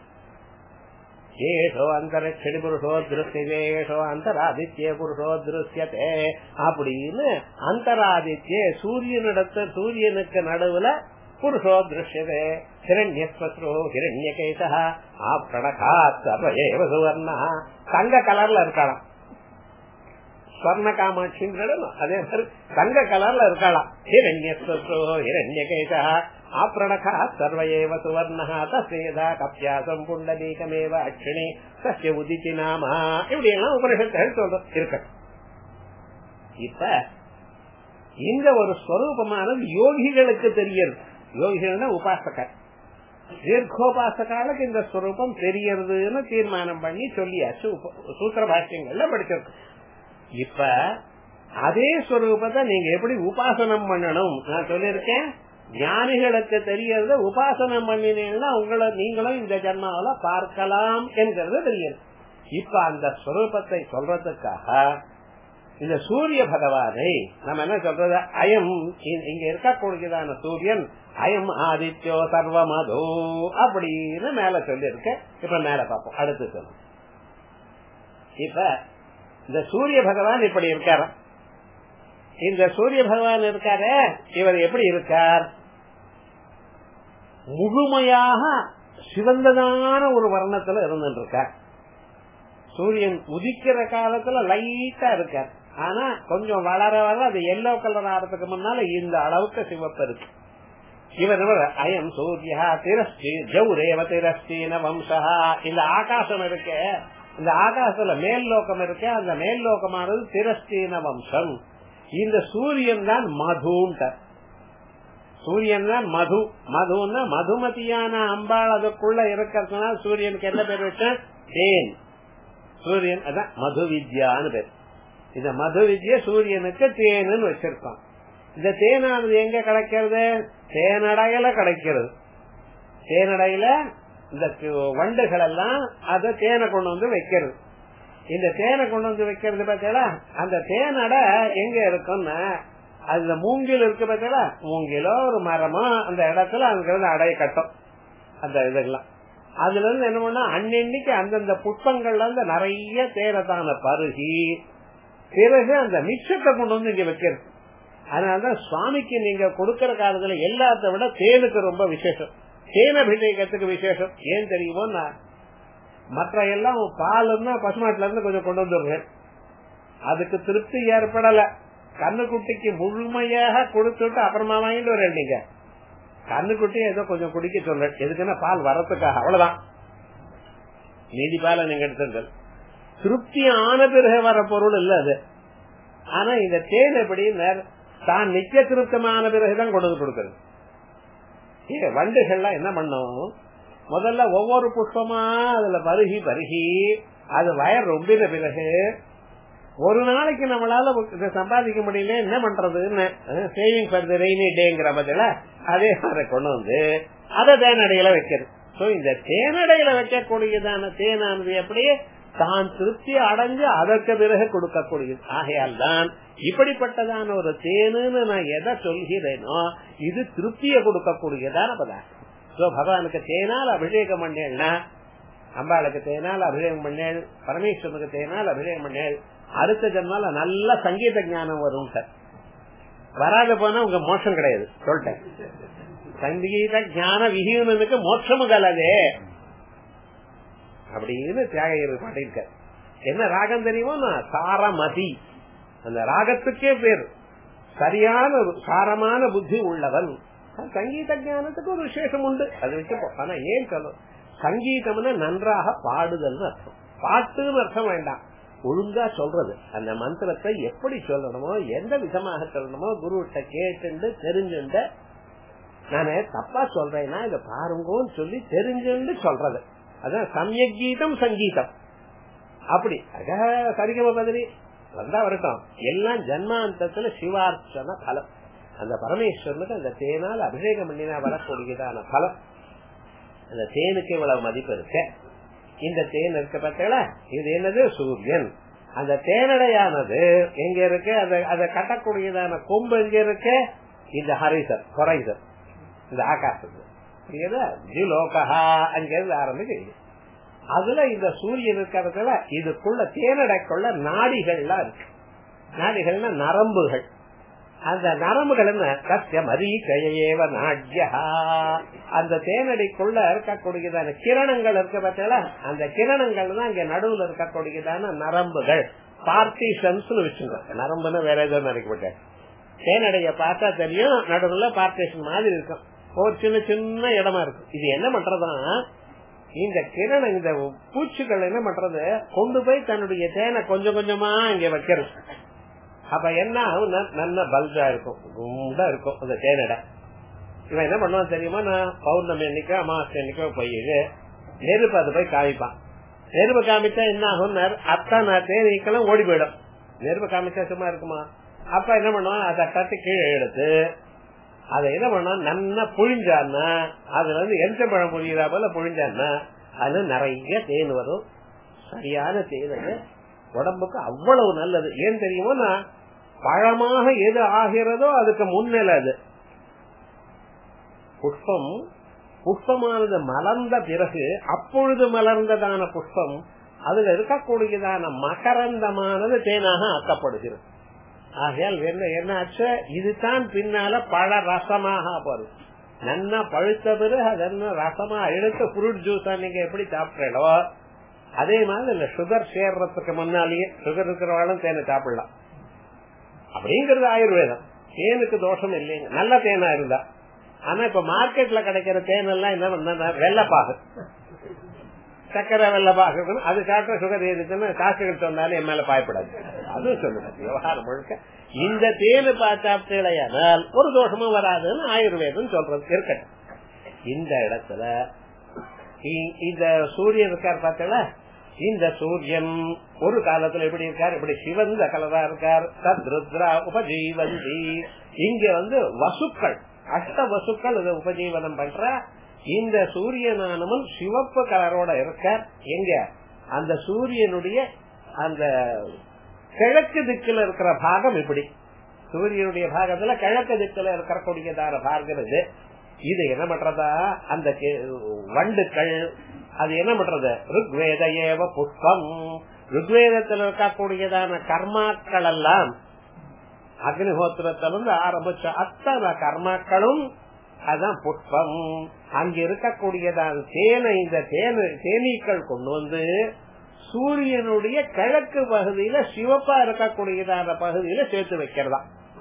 [SPEAKER 1] ஏஷோ அந்தரட்சணி புருஷோ திருஷ்யேஷோ அந்தராதித்ய புருஷோ திருஷ்யத்தே அப்படின்னு அந்தராதித்ய சூரியனிடத்த சூரியனுக்கு நடுவுல புருஷோ திருஷ்யதே ஹிரண்யஸ்வஸ்ரோ ஹிரண்யகேசா ஆப்ரணகாத் சர்வயேவ சுவர்ணா தங்க கலர்ல இருக்கலாம் ஸ்வர்ண காமாட்சின்னு அதே மாதிரி தங்க கலர்ல இருக்கலாம் ஹிரண்யஸ்வஸ்ரோ ஹிரண்யகேசா ஆப்ரணகா சர்வயேவ சுவர்ணா தசேதா கப்பியாசம் புண்டலீகமேவ அக்ஷிணி சசிய உதித்தி நாமா இப்படி எல்லாம் உபனிஷத்துகள் சொல்றோம் இருக்க இப்ப இந்த ஒரு ஸ்வரூபமானது யோகிகளுக்கு தெரியுது யோகிகள்னா உபாசகர் தீர்க்கோபாசகாலுக்கு இந்த ஸ்வரூபம் தெரியறதுன்னு தீர்மானம் பண்ணி சொல்லியாச்சு சூத்திர பாஷ்யங்கள்ல படிச்சிருக்கோம் இப்ப அதே ஸ்வரூபத்தை நீங்க எப்படி உபாசனம் பண்ணணும் நான் சொல்லியிருக்கேன் ஞானிகளுக்கு தெரியறது உபாசனம் பண்ணினீங்கன்னா உங்களை நீங்களும் இந்த ஜென்மாவில பார்க்கலாம் என்கிறது தெரியுது இப்ப அந்த ஸ்வரூபத்தை சொல்றதுக்காக இந்த சூரிய பகவானை நம்ம என்ன சொல்றது அயம் இங்க இருக்கக்கூடியதான சூரியன் அயம் ஆதித்யோ சர்வமதோ அப்படின்னு மேல சொல்லி இருக்க இப்ப மேல பார்ப்போம் அடுத்து சொல்லும் இப்ப இந்த சூரிய பகவான் இப்படி இருக்கார இந்த சூரிய பகவான் இருக்காரு இவர் எப்படி இருக்கார் முழுமையாக சிவந்ததான ஒரு வர்ணத்துல இருந்துட்டு இருக்க சூரியன் உதிக்கிற காலத்துல லைட்டா இருக்க ஆனா கொஞ்சம் வளர வளர அது எல்லோ கலர் ஆறதுக்கு முன்னால இந்த அளவுக்கு சிவப்பு இருக்கு இவர் அயம் சூரியா திரஸ்டி ஜௌரேவ திரஸ்டீன வம்சா இந்த ஆகாசம் இருக்கு இந்த ஆகாசத்துல மேல் லோகம் இருக்கு அந்த மேல் லோகமானது திரஸ்டீன வம்சம் இந்த சூரியன் தான் மதுன்ட்ட சூரியன் தான் மது மதுன்னா மதுமதியான அம்பாள் அதுக்குள்ள இருக்கிறதுனால சூரியனுக்கு என்ன பேர் வச்சேன் தேன் சூரியன் அதான் மது வித்யான்னு பேர் இந்த மது வித்யா சூரியனுக்கு தேனுன்னு வச்சிருக்கோம் இந்த தேனானது எங்க கிடைக்கிறது தேனடையில கிடைக்கிறது தேனடையில இந்த வண்டுகள் எல்லாம் அத தேனை கொண்டு வந்து வைக்கிறது இந்த தேனை கொண்டு வந்து வைக்கிறது பார்த்தீங்களா அந்த தேனடை எங்க இருக்கும்னா அதுல மூங்கில் இருக்கு பார்த்தீங்களா மூங்கிலோ ஒரு மரமோ அந்த இடத்துல அங்கிருந்து அடைய கட்டும் அந்த இதெல்லாம் அதுல இருந்து என்ன பண்ணா அன்னன்னைக்கு அந்தந்த புஷ்பங்கள்ல இருந்து நிறைய தேனத்தான பருகி பிறகு அந்த மிச்சத்தை கொண்டு வந்து இங்க வைக்கிறது அதனாலதான் சுவாமிக்கு நீங்க கொடுக்கற காலத்துல எல்லாத்த விட தேனுக்கு ரொம்ப விசேஷம் தேன அபிஷேகத்துக்கு விசேஷம் ஏன் தெரியுமோ நான் மற்ற எல்லாம் பாலுன்னா பசுமாட்டுல இருந்து கொஞ்சம் கொண்டு வந்துடுறேன் அதுக்கு திருப்தி ஏற்படல கண்ணுக்குட்டிக்கு முழுமையாக கொடுத்துட்டு அப்புறமா வாங்கிட்டு வரேன் நீங்க கண்ணுக்குட்டி ஏதோ கொஞ்சம் குடிக்க சொல்றேன் எதுக்குன்னா பால் வரத்துக்காக அவ்வளவுதான் நீதி பாலை நீங்க எடுத்துங்கள் திருப்தி ஆன பிறகு வர பொருள் இல்ல அது ஆனா இந்த தேன் எப்படி தான் நித்திய திருப்தமான பிறகுதான் கொண்டு வந்து கொடுக்கறது வண்டுகள்லாம் என்ன பண்ணும் முதல்ல ஒவ்வொரு புஷ்பமா அதுல பருகி பருகி அது வயர் ரொம்பின பிறகு ஒரு நாளைக்கு நம்மளால இதை சம்பாதிக்க முடியல என்ன பண்றதுன்னு சேவிங் ஃபார் த ரெய்னி டேங்கிற பதில அதே மாதிரி கொண்டு வந்து அதை தேனடையில வைக்கிறது சோ இந்த தேனடையில வைக்கக்கூடியதான தேனானது எப்படி தான் திருப்தி அடைஞ்சு அதற்கு பிறகு கொடுக்கக்கூடியது ஆகையால் தான் இப்படிப்பட்டதான ஒரு தேனுன்னு நான் எதை சொல்கிறேனோ இது திருப்தியை கொடுக்கக்கூடியதான பதார்த்தம் சோ பகவானுக்கு தேனால் அபிஷேகம் பண்ணேன்னா அம்பாளுக்கு தேனால் அபிஷேகம் பண்ணேன் பரமேஸ்வரனுக்கு தேனால் அபிஷேகம் பண்ணேன் அடுத்த ஜென்மால நல்ல சங்கீத ஞானம் வரும் சார் வராது போனா உங்க மோட்சம் கிடையாது சொல்லிட்டேன் சங்கீத ஞான விஹீனனுக்கு மோட்சமும் கலதே அப்படின்னு தியாகர் பாட்டிருக்க என்ன ராகம் தெரியுமோ சாரமதி அந்த ராகத்துக்கே பேர் சரியான சாரமான புத்தி உள்ளவன் சங்கீத ஞானத்துக்கு ஒரு விசேஷம் உண்டு அது வச்சு ஆனா ஏன் சொல்லும் சங்கீதம்னா நன்றாக பாடுதல் அர்த்தம் பாட்டுன்னு அர்த்தம் வேண்டாம் ஒழுங்கா சொல்றது அந்த மந்திரத்தை எப்படி சொல்லணுமோ எந்த விதமாக சொல்லணுமோ குருகிட்ட கேட்டு தெரிஞ்சுண்டு நானே தப்பா சொல்றேன்னா இத பாருங்கன்னு சொல்லி தெரிஞ்சுண்டு சொல்றது அதான் சமயக் கீதம் சங்கீதம் அப்படி அக சரிகம பதிரி வந்தா வரட்டும் எல்லாம் ஜன்மாந்தத்துல சிவார்ச்சன பலம் அந்த பரமேஸ்வரனுக்கு அந்த தேனால் அபிஷேகம் பண்ணினா வரக்கூடியதான பலம் அந்த தேனுக்கு இவ்வளவு மதிப்பு இருக்கு இந்த தேன் இருக்க பார்த்தீங்களா இது என்னது சூரியன் அந்த தேனடையானது எங்க இருக்கு அதை அதை கட்டக்கூடியதான கொம்பு எங்க இருக்கு இந்த ஹரிசர் ஹொரைசர் இந்த ஆகாசத்துல ஜிலோகா அங்கிருந்து ஆரம்பிச்சு அதுல இந்த சூரியன் இருக்கிறதுல இதுக்குள்ள தேனடைக்குள்ள நாடிகள்லாம் இருக்கு நாடிகள்னா நரம்புகள் அந்த நரம்புகள் என்ன கத்திய மதி கையேவ நாட்யா அந்த தேனடிக்குள்ள இருக்கக்கூடியதான கிரணங்கள் இருக்க பார்த்தா அந்த கிரணங்கள் தான் இங்க நடுவுல இருக்கக்கூடியதான நரம்புகள் பார்ட்டிஷன்ஸ் வச்சுங்க நரம்புன்னு வேற ஏதோ நினைக்கப்பட்டேன் தேனடைய பார்த்தா தெரியும் நடுவுல பார்ட்டிஷன் மாதிரி இருக்கும் ஒரு சின்ன சின்ன இடமா இருக்கும் இது என்ன பண்றதுன்னா இந்த கிரணம் இந்த பூச்சிகள் என்ன பண்றது கொண்டு போய் தன்னுடைய தேனை கொஞ்சம் கொஞ்சமா இங்க வைக்கிறது அப்ப என்ன ஆகும் நல்ல பல்கா இருக்கும் குண்டா இருக்கும் அந்த தேனடை இவன் என்ன பண்ணுவான் தெரியுமா நான் பௌர்ணமி அன்னைக்கோ அமாவாசை அன்னைக்கோ போய் நெருப்பு அது போய் காமிப்பான் நெருப்பு காமிச்சா என்ன ஆகும் அத்தனை தேனீக்கெல்லாம் ஓடி போயிடும் நெருப்பு காமிச்சா சும்மா இருக்குமா அப்ப என்ன பண்ணுவான் அதை தட்டு கீழே எடுத்து அதை என்ன பண்ணா நன்னா புழிஞ்சான்னா அதுல இருந்து எந்த பழம் புழிகிறா போல புழிஞ்சான்னா அது நிறைய தேன் வரும் சரியான தேன் உடம்புக்கு அவ்வளவு நல்லது ஏன் தெரியுமோ பழமாக எது ஆகிறதோ அதுக்கு முன்னிலை அது புஷ்பம் புஷ்பமானது மலர்ந்த பிறகு அப்பொழுது மலர்ந்ததான புஷ்பம் அதுல இருக்கக்கூடியதான மகரந்தமானது தேனாக ஆக்கப்படுகிறது ஆகையால் என்ன ஆச்சு இதுதான் பின்னால பழ ரசமாக போறது நன்னா பழுத்த பிறகு அதென்ன ரசமா எடுத்து ஃப்ரூட் ஜூஸ் நீங்க எப்படி சாப்பிட்றோ அதே மாதிரி இந்த சுகர் சேர்றதுக்கு முன்னாலேயே சுகர் இருக்கிறவாளும் தேனை சாப்பிடலாம் அப்படிங்கறது ஆயுர்வேதம் தேனுக்கு தோஷம் இல்லைங்க நல்ல தேனா இருந்தா ஆனா இப்ப மார்க்கெட்ல கிடைக்கிற தேன் எல்லாம் என்ன பண்ண வெள்ளப்பாகு சக்கரை வெள்ளப்பாகு அது சாப்பிட்ட சுகர் ஏறிச்சுன்னு காசுகள் சொன்னாலும் என் மேல பாயப்படாது அதுவும் சொல்லுங்க விவகாரம் முழுக்க இந்த தேனு சாப்பிட்டேனால் ஒரு தோஷமும் வராதுன்னு ஆயுர்வேதம் சொல்றது இருக்கட்டும் இந்த இடத்துல இந்த சூரியன் இருக்கார் பார்த்தல இந்த சூரியன் ஒரு காலத்துல எப்படி இருக்கார் இப்படி சிவந்த கலரா இருக்கார் தத்ருத்ரா உபஜீவந்தி இங்க வந்து வசுக்கள் அஷ்ட வசுக்கள் இதை உபஜீவனம் பண்ற இந்த சூரியனானவன் சிவப்பு கலரோட இருக்கார் எங்க அந்த சூரியனுடைய அந்த கிழக்கு திக்குல இருக்கிற பாகம் இப்படி சூரியனுடைய பாகத்துல கிழக்கு திக்குல இருக்கக்கூடியதான பாகம் இது இது என்ன பண்றதா அந்த வண்டுக்கள் அது என்ன பண்றது ருக்வேத ஏவ புஷ்பம் ருக்வேதத்தில் இருக்கக்கூடியதான கர்மாக்கள் எல்லாம் அக்னிஹோத்திரத்திலிருந்து ஆரம்பிச்ச அத்தனை கர்மாக்களும் அதான் புஷ்பம் அங்க இருக்கக்கூடியதான தேனை இந்த தேனு தேனீக்கள் கொண்டு வந்து சூரியனுடைய கிழக்கு பகுதியில சிவப்பா இருக்கக்கூடியதான பகுதியில சேர்த்து வைக்கிறதா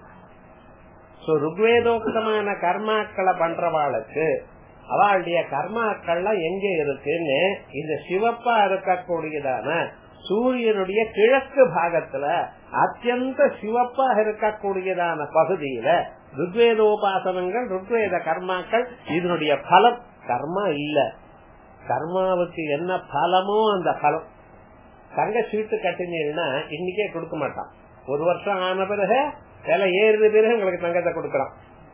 [SPEAKER 1] ருக்வேதோக்தமான கர்மாக்களை பண்றவாளுக்கு அவளுடைய கர்மாக்கள்லாம் எங்க இருக்குன்னு இந்த சிவப்பா இருக்கக்கூடியதான சூரியனுடைய கிழக்கு பாகத்துல அத்தியந்த சிவப்பா இருக்கக்கூடியதான பகுதியில ருக்வேதோபாசனங்கள் ருக்வேத கர்மாக்கள் இதனுடைய பலம் கர்மா இல்ல கர்மாவுக்கு என்ன பலமோ அந்த பலம் தங்க சீட்டு கட்டினீங்கன்னா இன்னைக்கே கொடுக்க மாட்டான் ஒரு வருஷம் ஆன பிறகு விலை ஏறின பிறகு உங்களுக்கு தங்கத்தை கொடுக்கறான்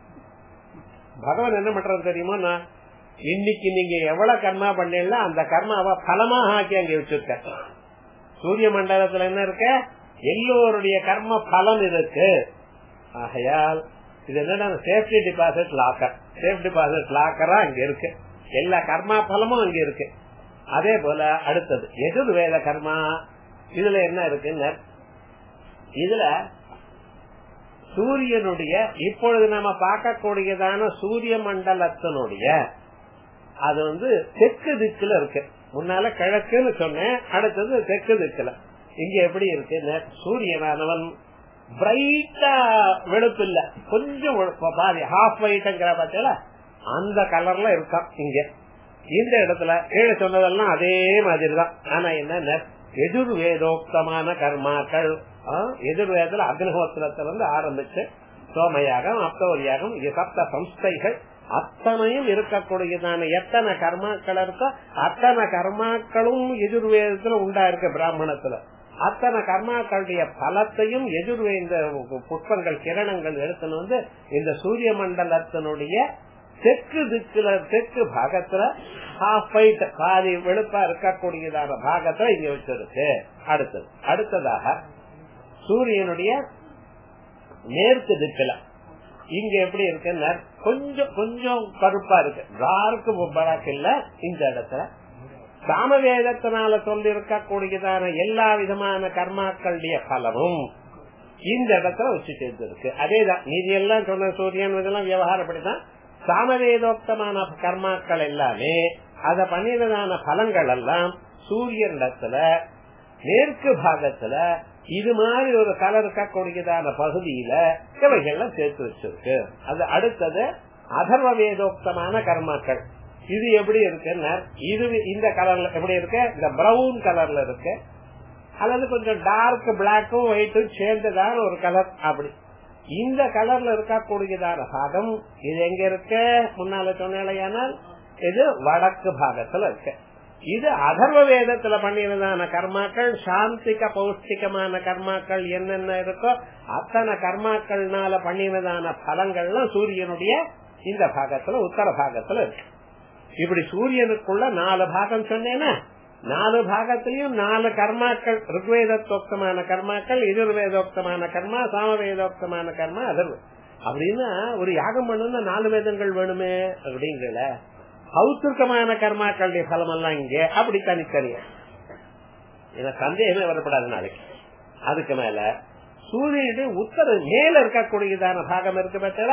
[SPEAKER 1] பகவான் என்ன பண்றது தெரியுமா நான் இன்னைக்கு நீங்க எவ்வளவு கர்மா பண்ணல அந்த கர்மாவை பலமாக ஆக்கி அங்க வச்சிருக்க சூரிய மண்டலத்துல என்ன இருக்க எல்லோருடைய கர்ம பலன் இருக்கு ஆகையால் இது என்னன்னா safety deposit locker safe deposit லாக்கரா அங்க இருக்கு எல்லா கர்மா பலமும் அங்க இருக்கு அதே போல அடுத்தது எதிர்வேத கர்மா இதுல என்ன இருக்குன்னு இதுல சூரியனுடைய இப்பொழுது நம்ம பார்க்கக்கூடியதான சூரிய மண்டலத்தினுடைய அது வந்து தெற்கு திக்குல இருக்கு முன்னால கிழக்குன்னு சொன்னேன் அடுத்தது தெற்கு திக்குல இங்க எப்படி இருக்கு சூரியனானவன் பிரைட்டா வெளுப்பு இல்ல கொஞ்சம் பாதி ஹாஃப் ஒயிட்ங்கிற பார்த்தல அந்த கலர்ல இருக்கான் இங்க இந்த இடத்துல கீழே சொன்னதெல்லாம் அதே மாதிரிதான் ஆனா என்ன எதிர்வேதோக்தமான கர்மாக்கள் எதிர்வேதத்துல அக்னிஹோத்திரத்திலிருந்து ஆரம்பிச்சு சோமயாகம் அப்தோரியாகம் சப்த சம்ஸ்தைகள் அத்தனையும் இருக்கக்கூடியதான எத்தனை கர்மாக்கள் இருக்கோ அத்தனை கர்மாக்களும் எதிர்வேதத்துல உண்டா இருக்கு பிராமணத்துல அத்தனை கர்மாக்களுடைய பலத்தையும் எதிர்வே இந்த புஷ்பங்கள் கிரணங்கள் எடுத்துன்னு வந்து இந்த சூரிய மண்டலத்தினுடைய தெற்கு திக்குல தெற்கு பாகத்துல ஹாஃப் ஒயிட் பாதி வெளுப்பா இருக்கக்கூடியதான பாகத்துல இங்க வச்சிருக்கு அடுத்தது அடுத்ததாக சூரியனுடைய மேற்கு திக்குல இங்க எப்படி இருக்குன்னா கொஞ்சம் கொஞ்சம் கருப்பா இருக்கு டார்க் பலாக் இல்ல இந்த இடத்துல சாமவேதத்தினால சொல்லி இருக்கக்கூடியதான எல்லா விதமான கர்மாக்களுடைய பலமும் இந்த இடத்துல வச்சு சேர்ந்திருக்கு அதேதான் மீதி எல்லாம் சொன்ன சூரியன் இதெல்லாம் விவகாரப்படிதான் சாமவேதோக்தமான கர்மாக்கள் எல்லாமே அத பண்ணினதான பலங்கள் எல்லாம் சூரியனிடத்துல மேற்கு பாகத்துல இது மாதிரி ஒரு கலர் இருக்கக்கூடியதான பகுதியில இவைகள்லாம் சேர்த்து வச்சிருக்கு அது அடுத்தது அதர்வ வேதோக்தமான கர்மாக்கள் இது எப்படி இருக்குன்னா இது இந்த கலர்ல எப்படி இருக்கு இந்த பிரவுன் கலர்ல இருக்கு அல்லது கொஞ்சம் டார்க் பிளாக்கும் ஒயிட்டும் சேர்ந்ததான ஒரு கலர் அப்படி இந்த கலர்ல இருக்கக்கூடியதான பாகம் இது எங்க இருக்கு முன்னால சொன்னாலையானால் இது வடக்கு பாகத்துல இருக்கு இது அதர்வ வேதத்துல பண்ணினதான கர்மாக்கள் சாந்திக பௌஷ்டிகமான கர்மாக்கள் என்னென்ன இருக்கோ அத்தனை கர்மாக்கள்னால பண்ணினதான பலங்கள்லாம் சூரியனுடைய இந்த பாகத்துல உத்தர பாகத்துல இருக்கு இப்படி சூரியனுக்குள்ள நாலு பாகம் சொன்னேன்னா நாலு பாகத்திலையும் நாலு கர்மாக்கள் ருக்வேதோக்தமான கர்மாக்கள் எதிர்வேதோக்தமான கர்மா சாமவேதோக்தமான கர்மா அதர்வ அப்படின்னா ஒரு யாகம் பண்ணணும்னா நாலு வேதங்கள் வேணுமே அப்படிங்கல பௌத்திருக்கமான கர்மாக்களுடைய பலம் எல்லாம் இங்கே அப்படி தனித்தனியா எனக்கு சந்தேகமே வரப்படாது நாளைக்கு அதுக்கு மேல சூரியனுடைய உத்தர மேல இருக்கக்கூடியதான பாகம் இருக்கு பார்த்தா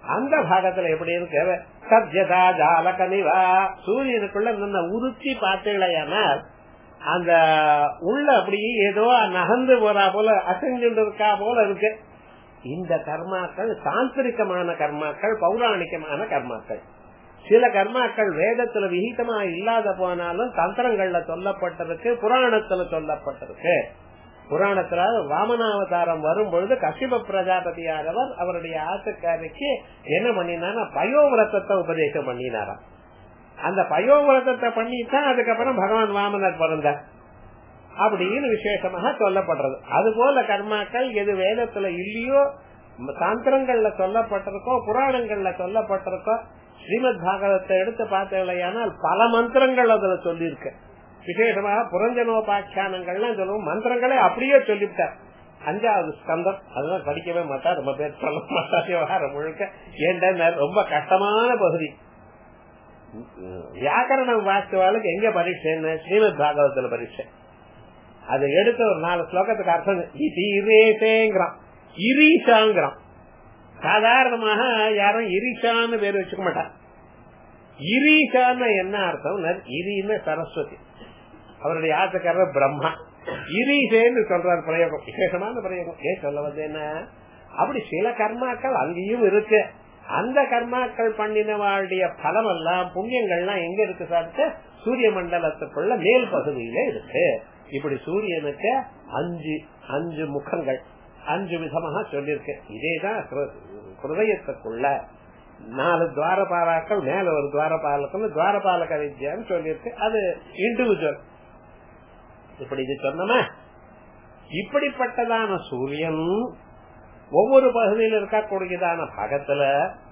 [SPEAKER 1] அந்த பாகத்துல எப்படி இருக்கு சத்யதா ஜாலகனிவா சூரியனுக்குள்ள இந்த உருச்சி பார்த்தீங்களேனால் அந்த உள்ள அப்படி ஏதோ நகர்ந்து போறா போல அசைஞ்சுட்டு இருக்கா போல இருக்கு இந்த கர்மாக்கள் தாந்திரிகமான கர்மாக்கள் பௌராணிகமான கர்மாக்கள் சில கர்மாக்கள் வேதத்துல விகிதமா இல்லாத போனாலும் தந்திரங்கள்ல சொல்லப்பட்டிருக்கு புராணத்துல சொல்லப்பட்டிருக்கு புராணத்துல வாமனாவதாரம் வரும் பொழுது கசிப பிரஜாபதியானவர் அவருடைய ஆத்துக்காரிக்கு என்ன பண்ணினா பயோவிரதத்தை உபதேசம் பண்ணினாராம் அந்த பயோவிரதத்தை பண்ணித்தான் அதுக்கப்புறம் பகவான் வாமனர் பிறந்தார் அப்படின்னு விசேஷமாக சொல்லப்படுறது அது போல கர்மாக்கள் எது வேதத்துல இல்லையோ தாந்திரங்கள்ல சொல்லப்பட்டிருக்கோ புராணங்கள்ல சொல்லப்பட்டிருக்கோ ஸ்ரீமத் பாகவத்தை எடுத்து பார்த்தீங்களேயானால் பல மந்திரங்கள் அதுல சொல்லியிருக்கு விசேஷமாக புரஞ்சனோபாக்கியானங்கள்லாம் சொல்லுவோம் மந்திரங்களே அப்படியே சொல்லிவிட்டார் அஞ்சாவது ஸ்கந்தம் அதெல்லாம் படிக்கவே மாட்டார் ரொம்ப பேர் சொல்ல மாட்டார் விவகாரம் முழுக்க ஏன்டா ரொம்ப கஷ்டமான பகுதி வியாக்கரணம் வாசிவாளுக்கு எங்க பரீட்சை என்ன ஸ்ரீமத் பாகவத்துல பரீட்சை அதை எடுத்து ஒரு நாலு ஸ்லோகத்துக்கு அர்த்தம் இரேசேங்கிறான் இரீஷாங்கிறான் சாதாரணமாக யாரும் இரிஷான்னு பேர் வச்சுக்க மாட்டான் இரீஷான்னு என்ன அர்த்தம் இரின்னு சரஸ்வதி அவருடைய ஆசக்காரர் பிரம்மா இரீஷேன்னு சொல்றாரு பிரயோகம் விசேஷமான பிரயோகம் ஏன் சொல்ல வந்து என்ன அப்படி சில கர்மாக்கள் அங்கேயும் இருக்கு அந்த கர்மாக்கள் பண்ணினவாளுடைய பலம் எல்லாம் புண்ணியங்கள்லாம் எங்க இருக்கு சாப்பிட்டு சூரிய மண்டலத்துக்குள்ள மேல் பகுதியில இருக்கு இப்படி சூரியனுக்கு அஞ்சு அஞ்சு முகங்கள் அஞ்சு விதமாக சொல்லியிருக்கு இதேதான் ஹிருதயத்துக்குள்ள நாலு துவாரபாலாக்கள் மேல ஒரு துவாரபாலக்கம் துவாரபாலக வித்யான்னு சொல்லியிருக்கு அது இண்டிவிஜுவல் இப்படி இது சொன்னோமா இப்படிப்பட்டதான சூரியன் ஒவ்வொரு பகுதியில் இருக்கக்கூடியதான பகத்துல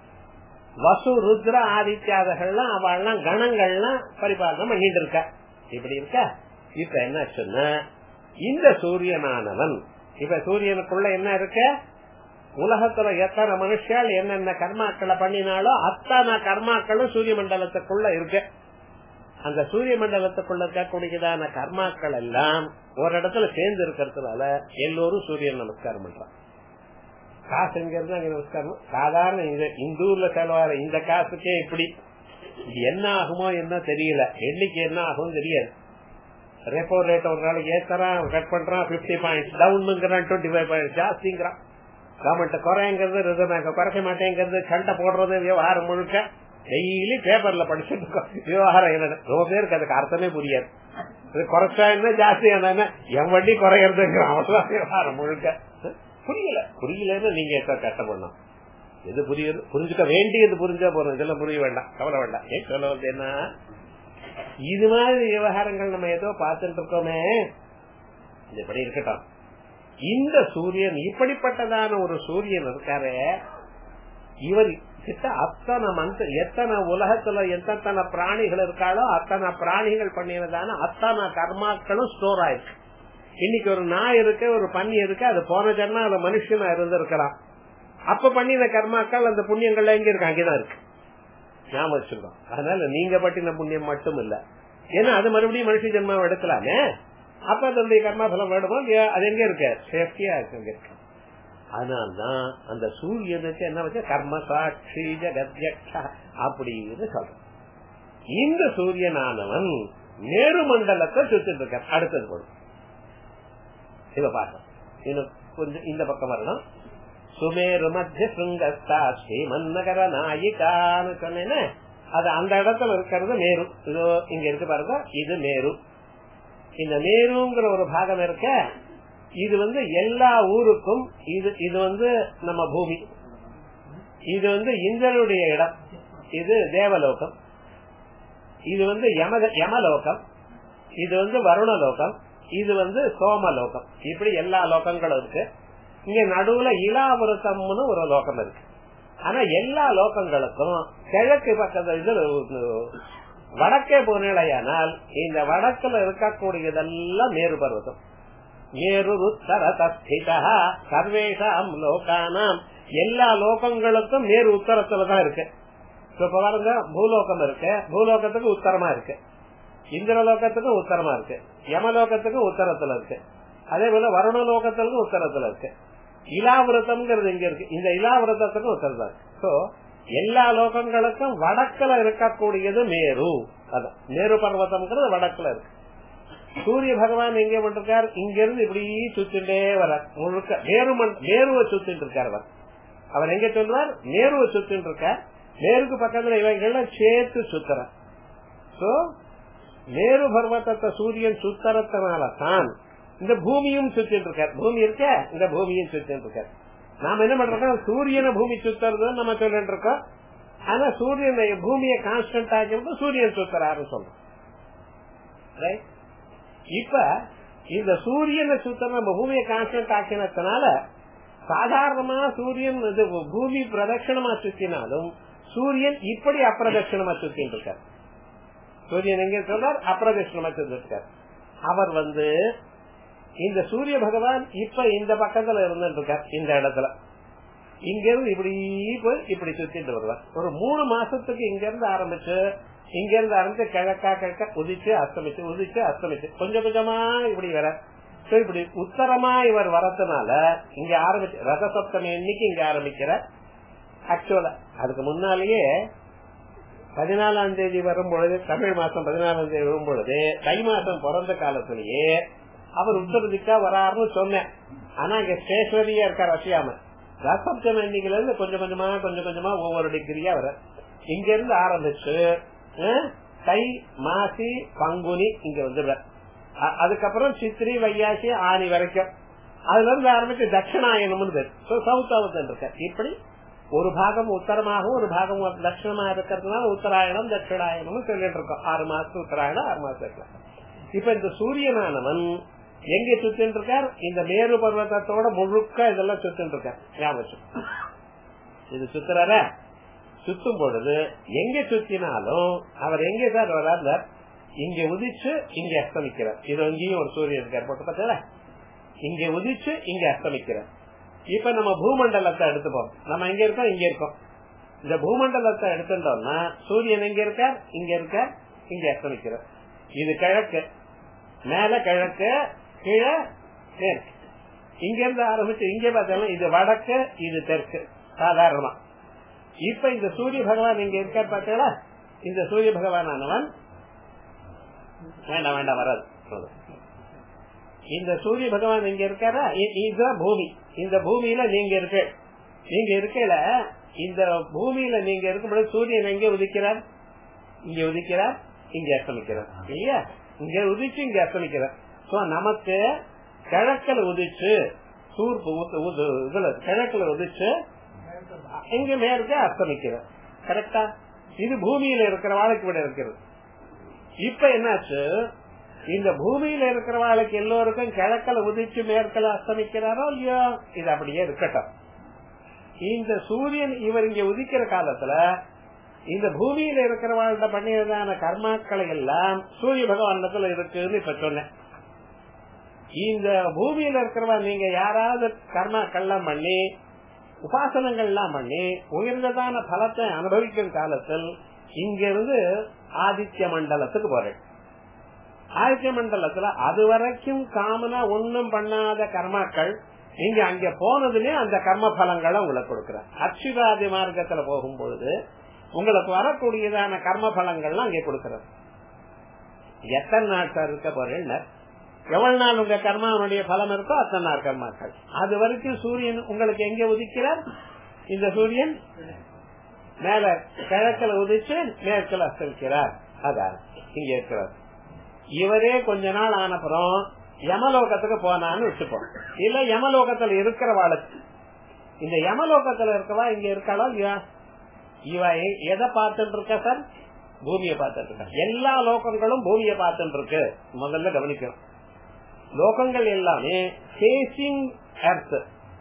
[SPEAKER 1] வசு ருத்ர ஆதித்யாதகள்லாம் அவள்லாம் கணங்கள்லாம் பரிபாலனை பண்ணிட்டு இருக்க இப்படி இருக்க இப்ப என்ன சொன்ன இந்த சூரியனானவன் இப்ப சூரியனுக்குள்ள என்ன இருக்க உலகத்துல எத்தனை மனுஷால் என்னென்ன கர்மாக்களை பண்ணினாலோ அத்தனை கர்மாக்களும் சூரிய மண்டலத்துக்குள்ள இருக்கு அந்த சூரிய மண்டலத்துக்குள்ள இருக்கக்கூடியதான கர்மாக்கள் எல்லாம் ஒரு இடத்துல சேர்ந்து இருக்கிறதுனால எல்லோரும் சூரியன் நமஸ்காரம் பண்றான் காசு எங்க இருந்து அங்க நமஸ்காரம் சாதாரண இந்த இந்த ஊர்ல செலவார இந்த காசுக்கே இப்படி இது என்ன ஆகுமோ என்ன தெரியல என்னைக்கு என்ன ஆகும் தெரியாது ரெப்போ ரேட் ஒரு நாளைக்கு ஏத்தறான் கட் பண்றான் பிப்டி பாயிண்ட்ஸ் டவுன்ங்கிறான் டுவெண்ட்டி ஃபைவ் பாயிண்ட் ஜாஸ்திங்கிறான் கவர்மெண்ட் குறைங்கிறது ரிசர்வ் பேங்க் குறைக்க மாட்டேங்கிறது சண்டை போடுறது விவகாரம் முழுக்க டெய்லி பேப்பர்ல படிச்சுட்டு இருக்கோம் விவகாரம் என்ன ரொம்ப பேருக்கு அதுக்கு அர்த்தமே புரியாது இது குறைச்சா என்ன ஜாஸ்தி என்ன என் வண்டி குறையறதுங்கிறான் அவ்வளவுதான் விவகாரம் முழுக்க புரியல புரியலன்னு நீங்க கஷ்டப்படணும் எது புரியுது புரிஞ்சுக்க வேண்டியது புரிஞ்சா போறோம் இதெல்லாம் புரிய வேண்டாம் கவலை வேண்டாம் ஏன் சொல்ல வந்து என்ன இது மாதிரி விவகாரங்கள் நம்ம ஏதோ பார்த்துட்டு இருக்கோமே இப்படி இருக்கட்டும் இந்த சூரியன் இப்படிப்பட்டதான ஒரு சூரியன் இருக்காரு இவர் கிட்ட அத்தனை மந்த எத்தனை உலகத்துல எத்தனை பிராணிகள் இருக்காளோ அத்தனை பிராணிகள் பண்ணினதான அத்தனை கர்மாக்களும் ஸ்டோர் ஆயிருக்கு இன்னைக்கு ஒரு நாய் இருக்கு ஒரு பன்னி இருக்கு அது போன ஜென்மா அது மனுஷனா இருந்திருக்கலாம் அப்ப பண்ணின கர்மாக்கள் அந்த புண்ணியங்கள்ல எங்க இருக்கு அங்கேதான் இருக்கு ஞாபகம் வச்சிருக்கோம் அதனால நீங்க பட்டின புண்ணியம் மட்டும் இல்ல ஏன்னா அது மறுபடியும் மனுஷ ஜென்மாவை எடுக்கலாமே அப்ப அதனுடைய கர்மா பலம் வேணுமோ அது எங்க இருக்கு சேஃப்டியா இருக்கு இருக்கு அதனால்தான் அந்த சூரியனுக்கு என்ன வச்ச கர்ம சாட்சி ஜெகத்யக்ஷா அப்படின்னு சொல்றோம் இந்த சூரியனானவன் நேரு மண்டலத்தை சுத்திட்டு இருக்க அடுத்தது போடும் இத பார்த்தோம் இன்னும் கொஞ்சம் இந்த பக்கம் வரணும் சுமேரு மத்திய சுங்கஸ்தா ஸ்ரீமன்னகர நாயிகான்னு சொன்னேன்னு அது அந்த இடத்துல இருக்கிறது மேரு இதோ இங்க இருக்கு பாருங்க இது மேரு இந்த மேருங்கிற ஒரு பாகம் இருக்க இது வந்து எல்லா ஊருக்கும் இது இது வந்து நம்ம பூமி இது வந்து இந்திரனுடைய இடம் இது தேவலோகம் இது வந்து யம யமலோகம் இது வந்து வருணலோகம் இது வந்து சோமலோகம் இப்படி எல்லா லோகங்களும் இருக்கு இங்க நடுவுல இலாபுரத்தம்னு ஒரு லோகம் இருக்கு ஆனா எல்லா லோகங்களுக்கும் கிழக்கு பக்கத்துல இது வடக்கே போனால் இந்த வடக்குல இருக்கக்கூடியதெல்லாம் மேரு பர்வதம் மேரு உத்தர சர்வேஷாம் லோகானாம் எல்லா லோகங்களுக்கும் மேரு உத்தரத்துலதான் இருக்கு இப்ப பாருங்க பூலோகம் இருக்கு பூலோகத்துக்கு உத்தரமா இருக்கு இந்திரலோகத்துக்கும் உத்தரமா இருக்கு யமலோகத்துக்கும் உத்தரத்துல இருக்கு அதே போல வருணலோகத்துக்கும் உத்தரத்துல இருக்கு இலாவிரதம்ங்கிறது எங்க இருக்கு இந்த இலாவிரதத்துக்கு ஒருத்தர் தான் சோ எல்லா லோகங்களுக்கும் வடக்குல இருக்கக்கூடியது மேரு அதான் மேரு பர்வதம்ங்கிறது வடக்குல இருக்கு சூரிய பகவான் எங்க பண்ணிருக்கார் இங்க இருந்து இப்படி சுத்திட்டே வர முழுக்க மேரு மேருவை சுத்திட்டு இருக்கார் அவர் அவர் எங்க சொல்றார் மேருவை சுத்திட்டு இருக்கார் மேருக்கு பக்கத்துல இவைகள்லாம் சேர்த்து சுத்துற சோ மேரு பர்வத்தத்தை சூரியன் சுத்தரத்தினால தான் இந்த பூமியும் சுத்திட்டு இருக்கார் பூமி இருக்க இந்த பூமியும் சுத்திட்டு இருக்கார் நாம என்ன பண்றோம் சூரியனை பூமி சுத்துறது நம்ம சொல்லிட்டு இருக்கோம் ஆனா சூரியன் பூமியை கான்ஸ்டன்ட் ஆகிறது சூரியன் சுத்தராரு சொல்றோம் இப்ப இந்த சூரியனை சுத்த நம்ம பூமியை கான்ஸ்டன்ட் ஆக்கினதுனால சாதாரணமா சூரியன் இது பூமி பிரதட்சணமா சுத்தினாலும் சூரியன் இப்படி அப்பிரதட்சணமா சுத்தின்னு இருக்கார் சூரியன் எங்க சொல்றார் அப்பிரதட்சணமா சுத்திட்டு இருக்கார் அவர் வந்து இந்த சூரிய பகவான் இப்ப இந்த பக்கத்துல இருந்துட்டு இருக்கார் இந்த இடத்துல இங்க இருந்து இப்படி போய் இப்படி சுத்திட்டு வருவார் ஒரு மூணு மாசத்துக்கு இங்க இருந்து ஆரம்பிச்சு இங்க இருந்து ஆரம்பிச்சு கிழக்கா கிழக்க உதிச்சு அஸ்தமிச்சு உதிச்சு அஸ்தமிச்சு கொஞ்சம் கொஞ்சமா இப்படி வர இப்படி உத்தரமா இவர் வரதுனால இங்க ஆரம்பிச்சு ரதசப்தமி இன்னைக்கு இங்க ஆரம்பிக்கிற ஆக்சுவலா அதுக்கு முன்னாலேயே பதினாலாம் தேதி வரும் பொழுது தமிழ் மாசம் பதினாலாம் தேதி வரும் பொழுது தை மாசம் பிறந்த காலத்திலேயே அவர் உத்தரதிக்கா வராருன்னு சொன்னேன் ஆனா இங்க ஸ்டேஷனரியா இருக்கார் அசியாம ரசப்தமி இன்னைக்குல இருந்து கொஞ்சம் கொஞ்சமா கொஞ்சம் கொஞ்சமா ஒவ்வொரு டிகிரியா வர இங்க இருந்து ஆரம்பிச்சு தை மாசி பங்குனி இங்க வந்துடுற அதுக்கப்புறம் சித்திரி வையாசி ஆணி வரைக்கும் அதுல இருந்து ஆரம்பிச்சு தட்சிணாயனம்னு பேர் சவுத் அவத்தன் இருக்க இப்படி ஒரு பாகம் உத்தரமாகவும் ஒரு பாகம் தட்சிணமா இருக்கிறதுனால உத்தராயணம் தட்சிணாயணம் சொல்லிட்டு இருக்கோம் ஆறு மாசம் உத்தராயணம் ஆறு மாசம் இப்ப இந்த சூரியனானவன் எங்க சுத்தின்னு இருக்கார் இந்த மேரு பர்வத்தத்தோட முழுக்க இதெல்லாம் சுத்தின்னு இருக்கார் ஞாபகம் இது சுத்துறார சுத்தும் பொழுது எங்க சுத்தினாலும் அவர் எங்க சார் வரார் இங்க உதிச்சு இங்க அஸ்தமிக்கிறார் இது அங்கேயும் ஒரு சூரியன் இருக்கார் போட்டு பார்த்தா இங்க உதிச்சு இங்க அஸ்தமிக்கிறார் இப்ப நம்ம பூமண்டலத்தை எடுத்துப்போம் நம்ம எங்க இருக்கோம் இங்க இருக்கோம் இந்த பூமண்டலத்தை எடுத்துட்டோம்னா சூரியன் எங்க இருக்கார் இங்க இருக்கார் இங்க அஸ்தமிக்கிறார் இது கிழக்கு மேல கிழக்கு கீழே மேற்கு இங்க இருந்து ஆரம்பிச்சு இங்க பார்த்தாலும் இது வடக்கு இது தெற்கு சாதாரணமா இப்ப இந்த சூரிய பகவான் இங்க இருக்கார் பார்த்தீங்களா இந்த சூரிய பகவான் ஆனவன் வேண்டாம் வேண்டாம் வராது இந்த சூரிய பகவான் இங்க இருக்காரா இதுதான் பூமி இந்த பூமியில நீங்க இருக்கு நீங்க இருக்கல இந்த பூமியில நீங்க இருக்கும்போது சூரியன் எங்க உதிக்கிறார் இங்க உதிக்கிறார் இங்க அஸ்தமிக்கிறார் இல்லையா இங்க உதிச்சு இங்க அஸ்தமிக்கிறார் சோ நமக்கு கிழக்கில் உதிச்சு சூர்ப்பு இதுல கிழக்குல உதிச்சு எங்க மேற்க அஸ்தமிக்கிறார் கரெக்டா இது பூமியில இருக்கிற வாழ்க்கை விட இருக்கிறது இப்ப என்னாச்சு இந்த பூமியில இருக்கிறவாளுக்கு எல்லோருக்கும் கிழக்கல உதிச்சு மேற்கல அஸ்தமிக்கிறாரோ இல்லையோ இது அப்படியே இருக்கட்டும் இந்த சூரியன் இவர் இங்க உதிக்கிற காலத்துல இந்த பூமியில இருக்கிறவாழ்கிட்ட பண்ணியதான கர்மாக்களை எல்லாம் சூரிய பகவானத்துல இருக்குன்னு இப்ப சொன்னேன் இந்த பூமியில இருக்கிறவா நீங்க யாராவது கர்மாக்கள்லாம் பண்ணி உபாசனங்கள்லாம் பண்ணி உயர்ந்ததான பலத்தை அனுபவிக்கும் காலத்தில் இங்கிருந்து ஆதித்ய மண்டலத்துக்கு போறேன் ஆதித்ய மண்டலத்துல அது வரைக்கும் காமனா ஒன்னும் பண்ணாத கர்மாக்கள் நீங்க அங்க போனதுமே அந்த கர்ம பலங்களை உங்களுக்கு கொடுக்கற அச்சுராதி மார்க்கத்துல போகும்பொழுது உங்களுக்கு வரக்கூடியதான கர்ம பலங்கள்லாம் அங்கே கொடுக்கறது எத்தனை நாள் சார் இருக்க போறேன் எவ்வளவு நாள் உங்க கர்மாவனுடைய பலம் இருக்கோ அத்தனை நாள் கர்மாக்கள் அது வரைக்கும் சூரியன் உங்களுக்கு எங்க உதிக்கிறார் இந்த சூரியன் மேல கிழக்கில் உதிச்சு மேற்கில் அஸ்தமிக்கிறார் அதான் இங்க இருக்கிறார் இவரே கொஞ்ச நாள் ஆனப்புறம் யமலோகத்துக்கு போனான்னு வச்சுப்போம் இல்ல யமலோகத்துல இருக்கிறவாளுக்கு இந்த யமலோகத்துல இருக்கவா இங்க இருக்காளோ இல்லையா இவ எதை பார்த்துட்டு இருக்க சார் பூமியை பார்த்துட்டு இருக்க எல்லா லோகங்களும் பூமியை பார்த்துட்டு இருக்கு முதல்ல கவனிக்கணும் லோகங்கள் எல்லாமே ஃபேசிங் எர்த்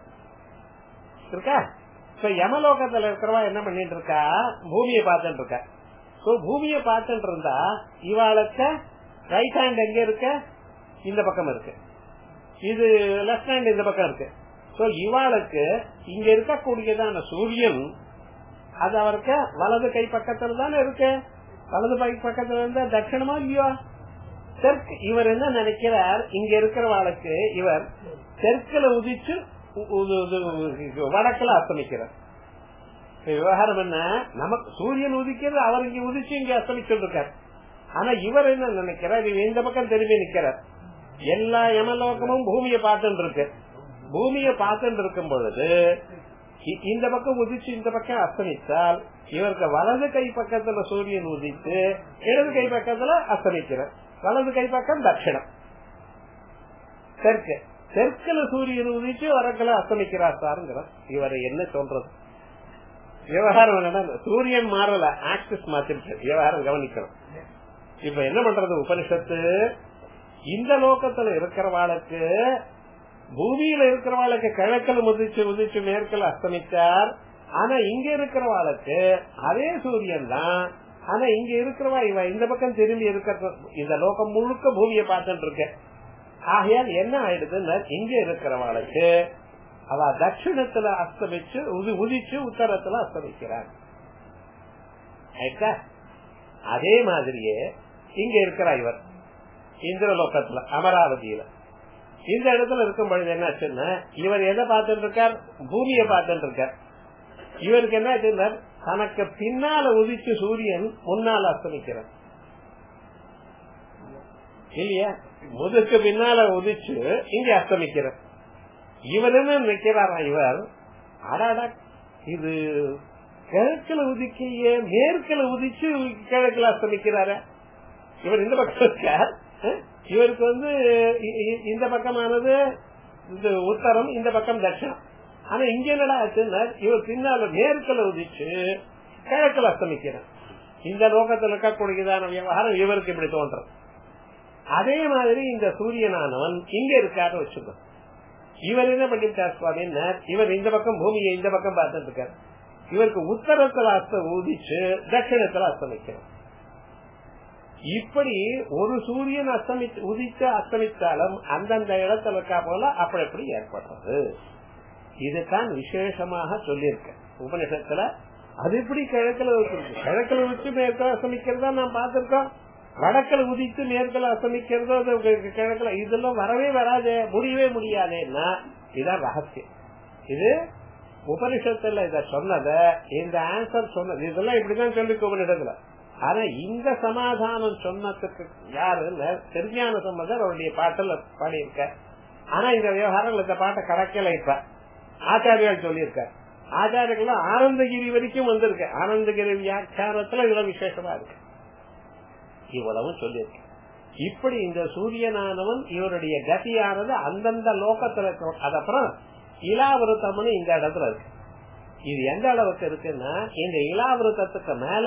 [SPEAKER 1] இருக்கா இப்ப யமலோகத்துல இருக்கிறவா என்ன பண்ணிட்டு இருக்கா பூமியை பார்த்துட்டு இருக்கா சோ பூமியை பார்த்துட்டு இருந்தா இவாளுக்கு ரைட் ஹேண்ட் எங்க இருக்க இந்த பக்கம் இருக்கு இது லெப்ட் ஹேண்ட் இந்த பக்கம் இருக்கு சோ இவாளுக்கு இங்க இருக்கக்கூடியதான சூரியன் அது அவருக்கு வலது கை பக்கத்துல தானே இருக்கு வலது கை பக்கத்துல இருந்தா தட்சிணமா இல்லையோ தெற்கு இவர் என்ன நினைக்கிறார் இங்க இருக்கிறவாளுக்கு இவர் தெற்குல உதிச்சு வடக்குல அஸ்தமிக்கிறார் விவகாரம் என்ன நமக்கு சூரியன் உதிக்கிறது அவர் இங்க உதிச்சு இங்க அஸ்தமிச்சுட்டு இருக்கார் ஆனா இவர் என்ன நினைக்கிறார் இவர் இந்த பக்கம் திரும்பி நிக்கிறார் எல்லா யமலோகமும் பூமியை பார்த்துட்டு இருக்கு பூமியை பார்த்துட்டு இருக்கும் பொழுது இந்த பக்கம் உதிச்சு இந்த பக்கம் அஸ்தமித்தால் இவருக்கு வலது கை பக்கத்துல சூரியன் உதித்து இடது கை பக்கத்துல அஸ்தமிக்கிறார் வலது கை பக்கம் தட்சிணம் தெற்கு தெற்குல சூரியன் உதிச்சு வடக்குல அஸ்தமிக்கிறார் சாருங்கிற இவரை என்ன சொல்றது விவகாரம் என்னன்னா சூரியன் மாறல ஆக்சிஸ் மாத்திருக்கு விவகாரம் கவனிக்கணும் இப்ப என்ன பண்றது உபனிஷத்து இந்த லோகத்துல இருக்கிறவாளுக்கு பூமியில இருக்கிறவாளுக்கு கிழக்கில் உதிச்சு உதிச்சு மேற்கில் அஸ்தமிச்சார் ஆனா இங்க இருக்கிறவாளுக்கு அதே சூரியன் தான் ஆனா இங்க இருக்கிறவா இவ இந்த பக்கம் திரும்பி இருக்க இந்த லோகம் முழுக்க பூமியை பார்த்துட்டு இருக்க ஆகையால் என்ன ஆயிடுதுன்னா இங்க இருக்கிறவாளுக்கு அவ தட்சிணத்துல அஸ்தமிச்சு உதிச்சு உத்தரத்துல அஸ்தமிக்கிறார் அதே மாதிரியே இங்க இருக்கிறா இவர் இந்திரலோகத்துல அமராவதியில இந்த இடத்துல இருக்கும் பொழுது என்னாச்சுன்னா இவர் எதை பார்த்துட்டு இருக்கார் பூமியை பார்த்துட்டு இருக்கார் இவருக்கு என்ன ஆச்சுன்னா தனக்கு பின்னால உதிச்சு சூரியன் முன்னால அஸ்தமிக்கிறார் இல்லையா முதுக்கு பின்னால உதிச்சு இங்க அஸ்தமிக்கிறார் இவர் என்ன நினைக்கிறாரா இவர் அடாடா இது கிழக்குல உதிக்கையே மேற்குல உதிச்சு கிழக்குல அஸ்தமிக்கிறார இவர் இந்த பக்கம் இருக்கார் இவருக்கு வந்து இந்த பக்கமானது இந்த உத்தரம் இந்த பக்கம் தட்சிணம் ஆனா இங்க என்னடா ஆச்சுன்னா இவர் பின்னால மேற்குல உதிச்சு கிழக்குல அஸ்தமிக்கிறார் இந்த லோகத்தில் இருக்கக்கூடியதான விவகாரம் இவருக்கு இப்படி தோன்றது அதே மாதிரி இந்த சூரியனானவன் இங்க இருக்காரு வச்சுக்கோ இவர் என்ன பண்ணிட்டார் சுவாமி இவர் இந்த பக்கம் பூமியை இந்த பக்கம் பார்த்துட்டு இருக்காரு இவருக்கு உத்தரத்துல அஸ்த உதிச்சு தட்சிணத்துல அஸ்தமிக்கிறார் இப்படி ஒரு சூரியன் அஸ்தமிச்சு உதிச்சு அஸ்தமித்தாலும் அந்தந்த இடத்துல இருக்கா போல அப்படி எப்படி ஏற்படுறது இதுதான் விசேஷமாக சொல்லியிருக்க உபநிஷத்துல அது எப்படி கிழக்குல கிழக்குல வச்சு மேற்குல அஸ்தமிக்கிறதா நான் பார்த்திருக்கோம் வடக்கில் உதித்து மேற்கில் அசமிக்கிறதோ கிழக்குல இதெல்லாம் வரவே வராது முடியவே முடியாதுன்னா இதான் ரகசியம் இது உபனிஷத்துல இத சொன்னத இந்த ஆன்சர் சொன்னது இதெல்லாம் இப்படிதான் சொல்லிருக்கு உபனிஷத்துல ஆனா இந்த சமாதானம் சொன்னதுக்கு யாரு தெரிஞான சம்பந்தர் அவருடைய பாட்டுல பாடியிருக்க ஆனா இந்த விவகாரம் இந்த பாட்டை கடக்கல இப்ப ஆச்சாரியால் சொல்லியிருக்க ஆச்சாரியர்கள் ஆனந்தகிரி வரைக்கும் வந்திருக்கு ஆனந்தகிரி வியாக்கியானத்துல இதெல்லாம் விசேஷமா இருக்கு இவ்வளவும் சொல்லியிருக்கு இப்படி இந்த சூரியனானவன் இவருடைய கதியானது அந்தந்த லோகத்துல அதப்புறம் இலாவிருத்தம்னு இந்த இடத்துல இருக்கு இது எந்த அளவுக்கு இருக்குன்னா இந்த இலாவிருத்தத்துக்கு மேல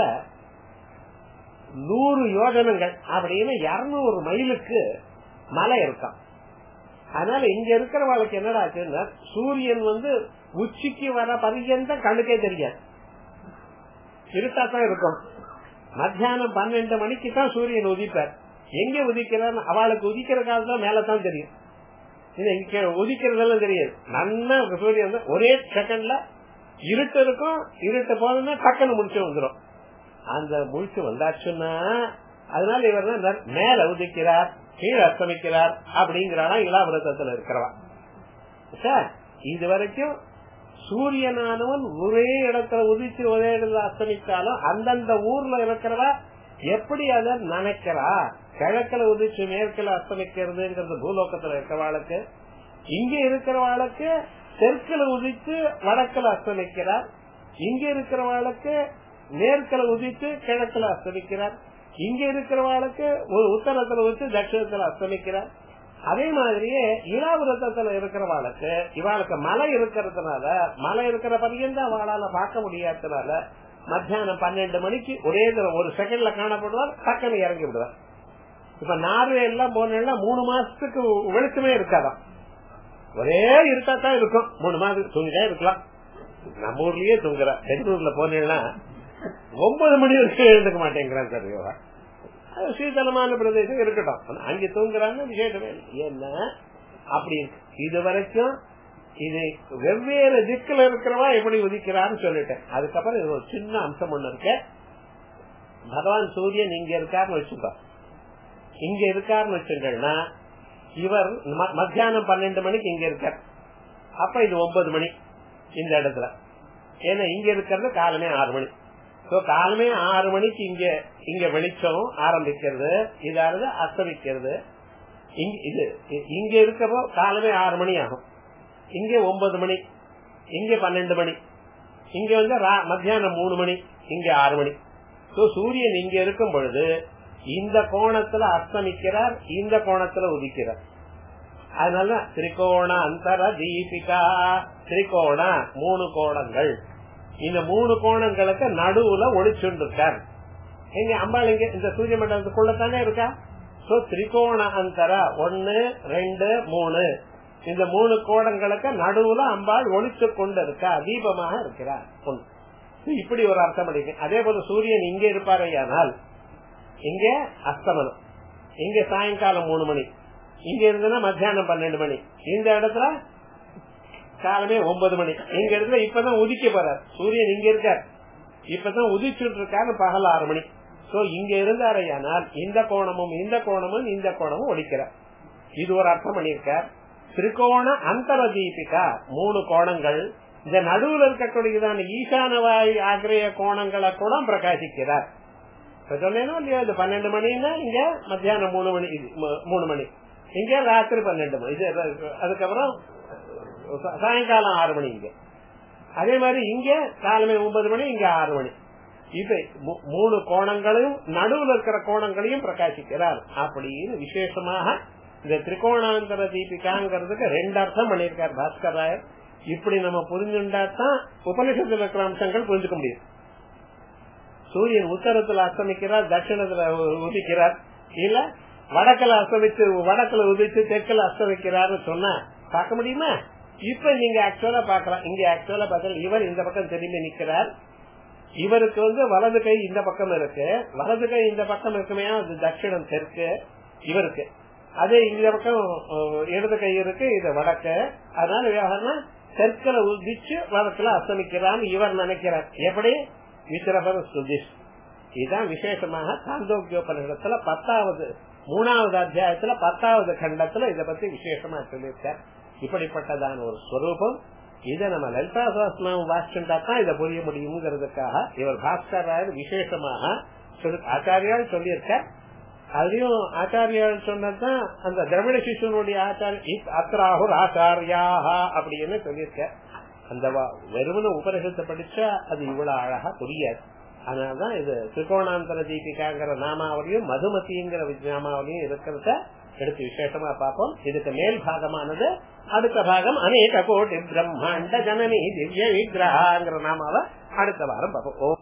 [SPEAKER 1] நூறு யோஜனங்கள் அப்படின்னு இருநூறு மைலுக்கு மலை இருக்கான் அதனால இங்க இருக்கிறவளுக்கு என்னடா ஆச்சுன்னா சூரியன் வந்து உச்சிக்கு வர பரியந்த கண்ணுக்கே தெரியாது இருட்டா தான் இருக்கும் மத்தியானம் பன்னெண்டு மணிக்கு தான் சூரியன் உதிப்பார் எங்க உதிக்கிறார் அவளுக்கு உதிக்கிற காலத்துல மேலதான் தெரியும் உதிக்கிறதெல்லாம் தெரியாது நன்னா சூரியன் ஒரே செகண்ட்ல இருட்டு இருக்கும் இருட்டு போதுன்னா டக்குன்னு முடிச்சு வந்துடும் அந்த முடிச்சு வந்தாச்சுன்னா அதனால இவர் மேல உதிக்கிறார் கீழே அஸ்தமிக்கிறார் அப்படிங்கிறானா இலாவிரதத்துல இருக்கிறவா சார் இது வரைக்கும் சூரியனானவன் ஒரே இடத்துல உதிச்சு ஒரே இடத்துல அஸ்தமித்தாலும் அந்தந்த ஊர்ல இருக்கிறவா எப்படி அத நினைக்கிறா கிழக்குல உதிச்சு மேற்குல அஸ்தமிக்கிறதுங்கிறது பூலோகத்துல இருக்கிறவாளுக்கு இங்க இருக்கிறவாளுக்கு தெற்குல உதித்து வடக்குல அஸ்தமிக்கிறார் இங்க இருக்கிறவாளுக்கு மேற்குல உதித்து கிழக்குல அஸ்தமிக்கிறார் இங்க இருக்கிறவாளுக்கு ஒரு உத்தரத்துல வச்சு தட்சிணத்துல அஸ்தமிக்கிறார் அதே மாதிரியே இளாவிரத்தத்துல இருக்கிறவாளுக்கு இவாளுக்கு மலை இருக்கிறதுனால மலை இருக்கிற பரியந்த அவளால பார்க்க முடியாததுனால மத்தியானம் பன்னெண்டு மணிக்கு ஒரே ஒரு செகண்ட்ல காணப்படுவார் டக்குன்னு இறங்கி விடுவார் இப்ப நார்வே எல்லாம் போனா மூணு மாசத்துக்கு வெளிச்சமே இருக்காதான் ஒரே இருட்டாத்தான் இருக்கும் மூணு மாதத்துக்கு தூங்கிட்டே இருக்கலாம் நம்ம ஊர்லயே தூங்குற பெங்களூர்ல போனீங்கன்னா ஒன்பது மணி வரைக்கும் எழுந்துக்க மாட்டேங்கிறான் சார் யோகா சீதளமான பிரதேசம் இருக்கட்டும் அங்க தூங்குறாங்க விசேஷமே என்ன அப்படி இது வரைக்கும் இது வெவ்வேறு திக்குல இருக்கிறவா எப்படி உதிக்கிறான்னு சொல்லிட்டேன் அதுக்கப்புறம் இது ஒரு சின்ன அம்சம் ஒண்ணு இருக்கு பகவான் சூரியன் இங்க இருக்காருன்னு வச்சுக்கோ இங்க இருக்காருன்னு வச்சுங்கன்னா இவர் மத்தியானம் பன்னெண்டு மணிக்கு இங்க இருக்கார் அப்ப இது ஒன்பது மணி இந்த இடத்துல ஏன்னா இங்க இருக்கிறது காலமே ஆறு மணி சோ காலமே ஆறு மணிக்கு இங்க இங்க வெளிச்சம் ஆரம்பிக்கிறது இதாவது அஸ்தமிக்கிறது இது இங்க இருக்கிறப்போ காலமே ஆறு மணி ஆகும் இங்க ஒன்பது மணி இங்க பன்னெண்டு மணி இங்க வந்து மத்தியானம் மூணு மணி இங்க ஆறு மணி சோ சூரியன் இங்க இருக்கும் பொழுது இந்த கோணத்துல அஸ்தமிக்கிறார் இந்த கோணத்துல உதிக்கிறார் அதனால திரிகோண அந்தர தீபிகா திரிகோண மூணு கோணங்கள் இந்த மூணு கோணங்களுக்கு நடுவுல ஒளிச்சுண்டு இருக்கார் எங்க அம்பாள் இங்க இந்த சூரிய மண்டலத்துக்குள்ளதானே இருக்கா சோ திரிகோண அந்தர ஒன்னு ரெண்டு மூணு இந்த மூணு கோணங்களுக்கு நடுவுல அம்பாள் ஒளிச்சு கொண்டு இருக்கா தீபமாக இருக்கிறார் இப்படி ஒரு அர்த்தம் அடிக்கும் அதே போல சூரியன் இங்க இருப்பாரையானால் இங்க அஸ்தமனம் இங்க சாயங்காலம் மூணு மணி இங்க இருந்ததுன்னா மத்தியானம் பன்னெண்டு மணி இந்த இடத்துல காலமே ஒன்பது மணி இங்க இடத்துல இப்பதான் உதிக்க போறார் சூரியன் இங்க இருக்கார் இப்பதான் உதிச்சுட்டு இருக்காரு பகல் ஆறு மணி சோ இங்க இருந்தாரையானால் இந்த கோணமும் இந்த கோணமும் இந்த கோணமும் ஒழிக்கிறார் இது ஒரு அர்த்தம் பண்ணியிருக்கார் திரிகோண அந்தர தீபிகா மூணு கோணங்கள் இந்த நடுவில் இருக்கக்கூடியதான ஈசானவாய் ஆகிரிய கோணங்களை கூட பிரகாசிக்கிறார் சொன்னேனோ இல்லையா இது பன்னெண்டு மணின்னா இங்க மத்தியானம் மூணு மணி மூணு மணி இங்க ராத்திரி பன்னெண்டு மணி இது அதுக்கப்புறம் சாயங்காலம் ஆறு மணி இங்க அதே மாதிரி இங்க காலமே ஒன்பது மணி இங்க ஆறு மணி இது மூணு கோணங்களையும் நடுவில் இருக்கிற கோணங்களையும் பிரகாசிக்கிறார் அப்படின்னு விசேஷமாக இந்த திரிகோணாந்தர தீபிகாங்கிறதுக்கு ரெண்டு அர்த்தம் பண்ணியிருக்கார் பாஸ்கர் ராயர் இப்படி நம்ம புரிஞ்சுட்டா தான் உபனிஷத்துல இருக்கிற அம்சங்கள் புரிஞ்சுக்க முடியும் சூரியன் உத்தரத்துல அஸ்தமிக்கிறார் தட்சிணத்துல உதிக்கிறார் இல்ல வடக்குல அஸ்தமிச்சு வடக்குல உதிச்சு தெற்குல அஸ்தமிக்கிறார்னு சொன்னா பார்க்க முடியுமா இப்ப நீங்க ஆக்சுவலா பாக்கலாம் இங்க ஆக்சுவலா பார்த்தா இவர் இந்த பக்கம் திரும்பி நிக்கிறார் இவருக்கு வந்து வலது கை இந்த பக்கம் இருக்கு வலது கை இந்த பக்கம் இருக்குமே அது தட்சிணம் தெற்கு இவருக்கு அதே இந்த பக்கம் இடது கை இருக்கு இது வடக்கு அதனால விவகாரம் தெற்குல உதிச்சு வடக்குல அஸ்தமிக்கிறான்னு இவர் நினைக்கிறார் எப்படி விசிரபர் சுதிஷ் இதுதான் விசேஷமாக சாந்தோக்கியோபனிடத்துல பத்தாவது மூணாவது அத்தியாயத்துல பத்தாவது கண்டத்துல இத பத்தி விசேஷமா சொல்லியிருக்கார் இப்படிப்பட்டதான ஒரு ஸ்வரூபம் இதை நம்ம லலிதா சாஸ்திரம் வாசிச்சுட்டா தான் இதை புரிய முடியுங்கிறதுக்காக இவர் பாஸ்கர் ராயர் விசேஷமாக ஆச்சாரியால் சொல்லியிருக்கார் அதுலயும் ஆச்சாரியால் சொன்னதுதான் அந்த திரவிட சிசுனுடைய ஆச்சாரிய அத்ராகுர் ஆச்சாரியாக அப்படின்னு சொல்லியிருக்க அந்த வெறுமன உபரிஷத்தை படிச்சா அது இவ்வளவு அழகா புரியாது அதனாலதான் இது திரிகோணாந்தர தீபிகாங்கிற நாமாவளியும் மதுமதிங்கிற நாமாவளியும் இருக்கிறத எடுத்து விசேஷமா பார்ப்போம் இதுக்கு மேல் பாகமானது அடுத்த பாகம் அநேக கோட்டி பிரம்மாண்ட ஜனனி திவ்ய விக்கிரகாங்கிற நாமாவை அடுத்த வாரம் பார்ப்போம்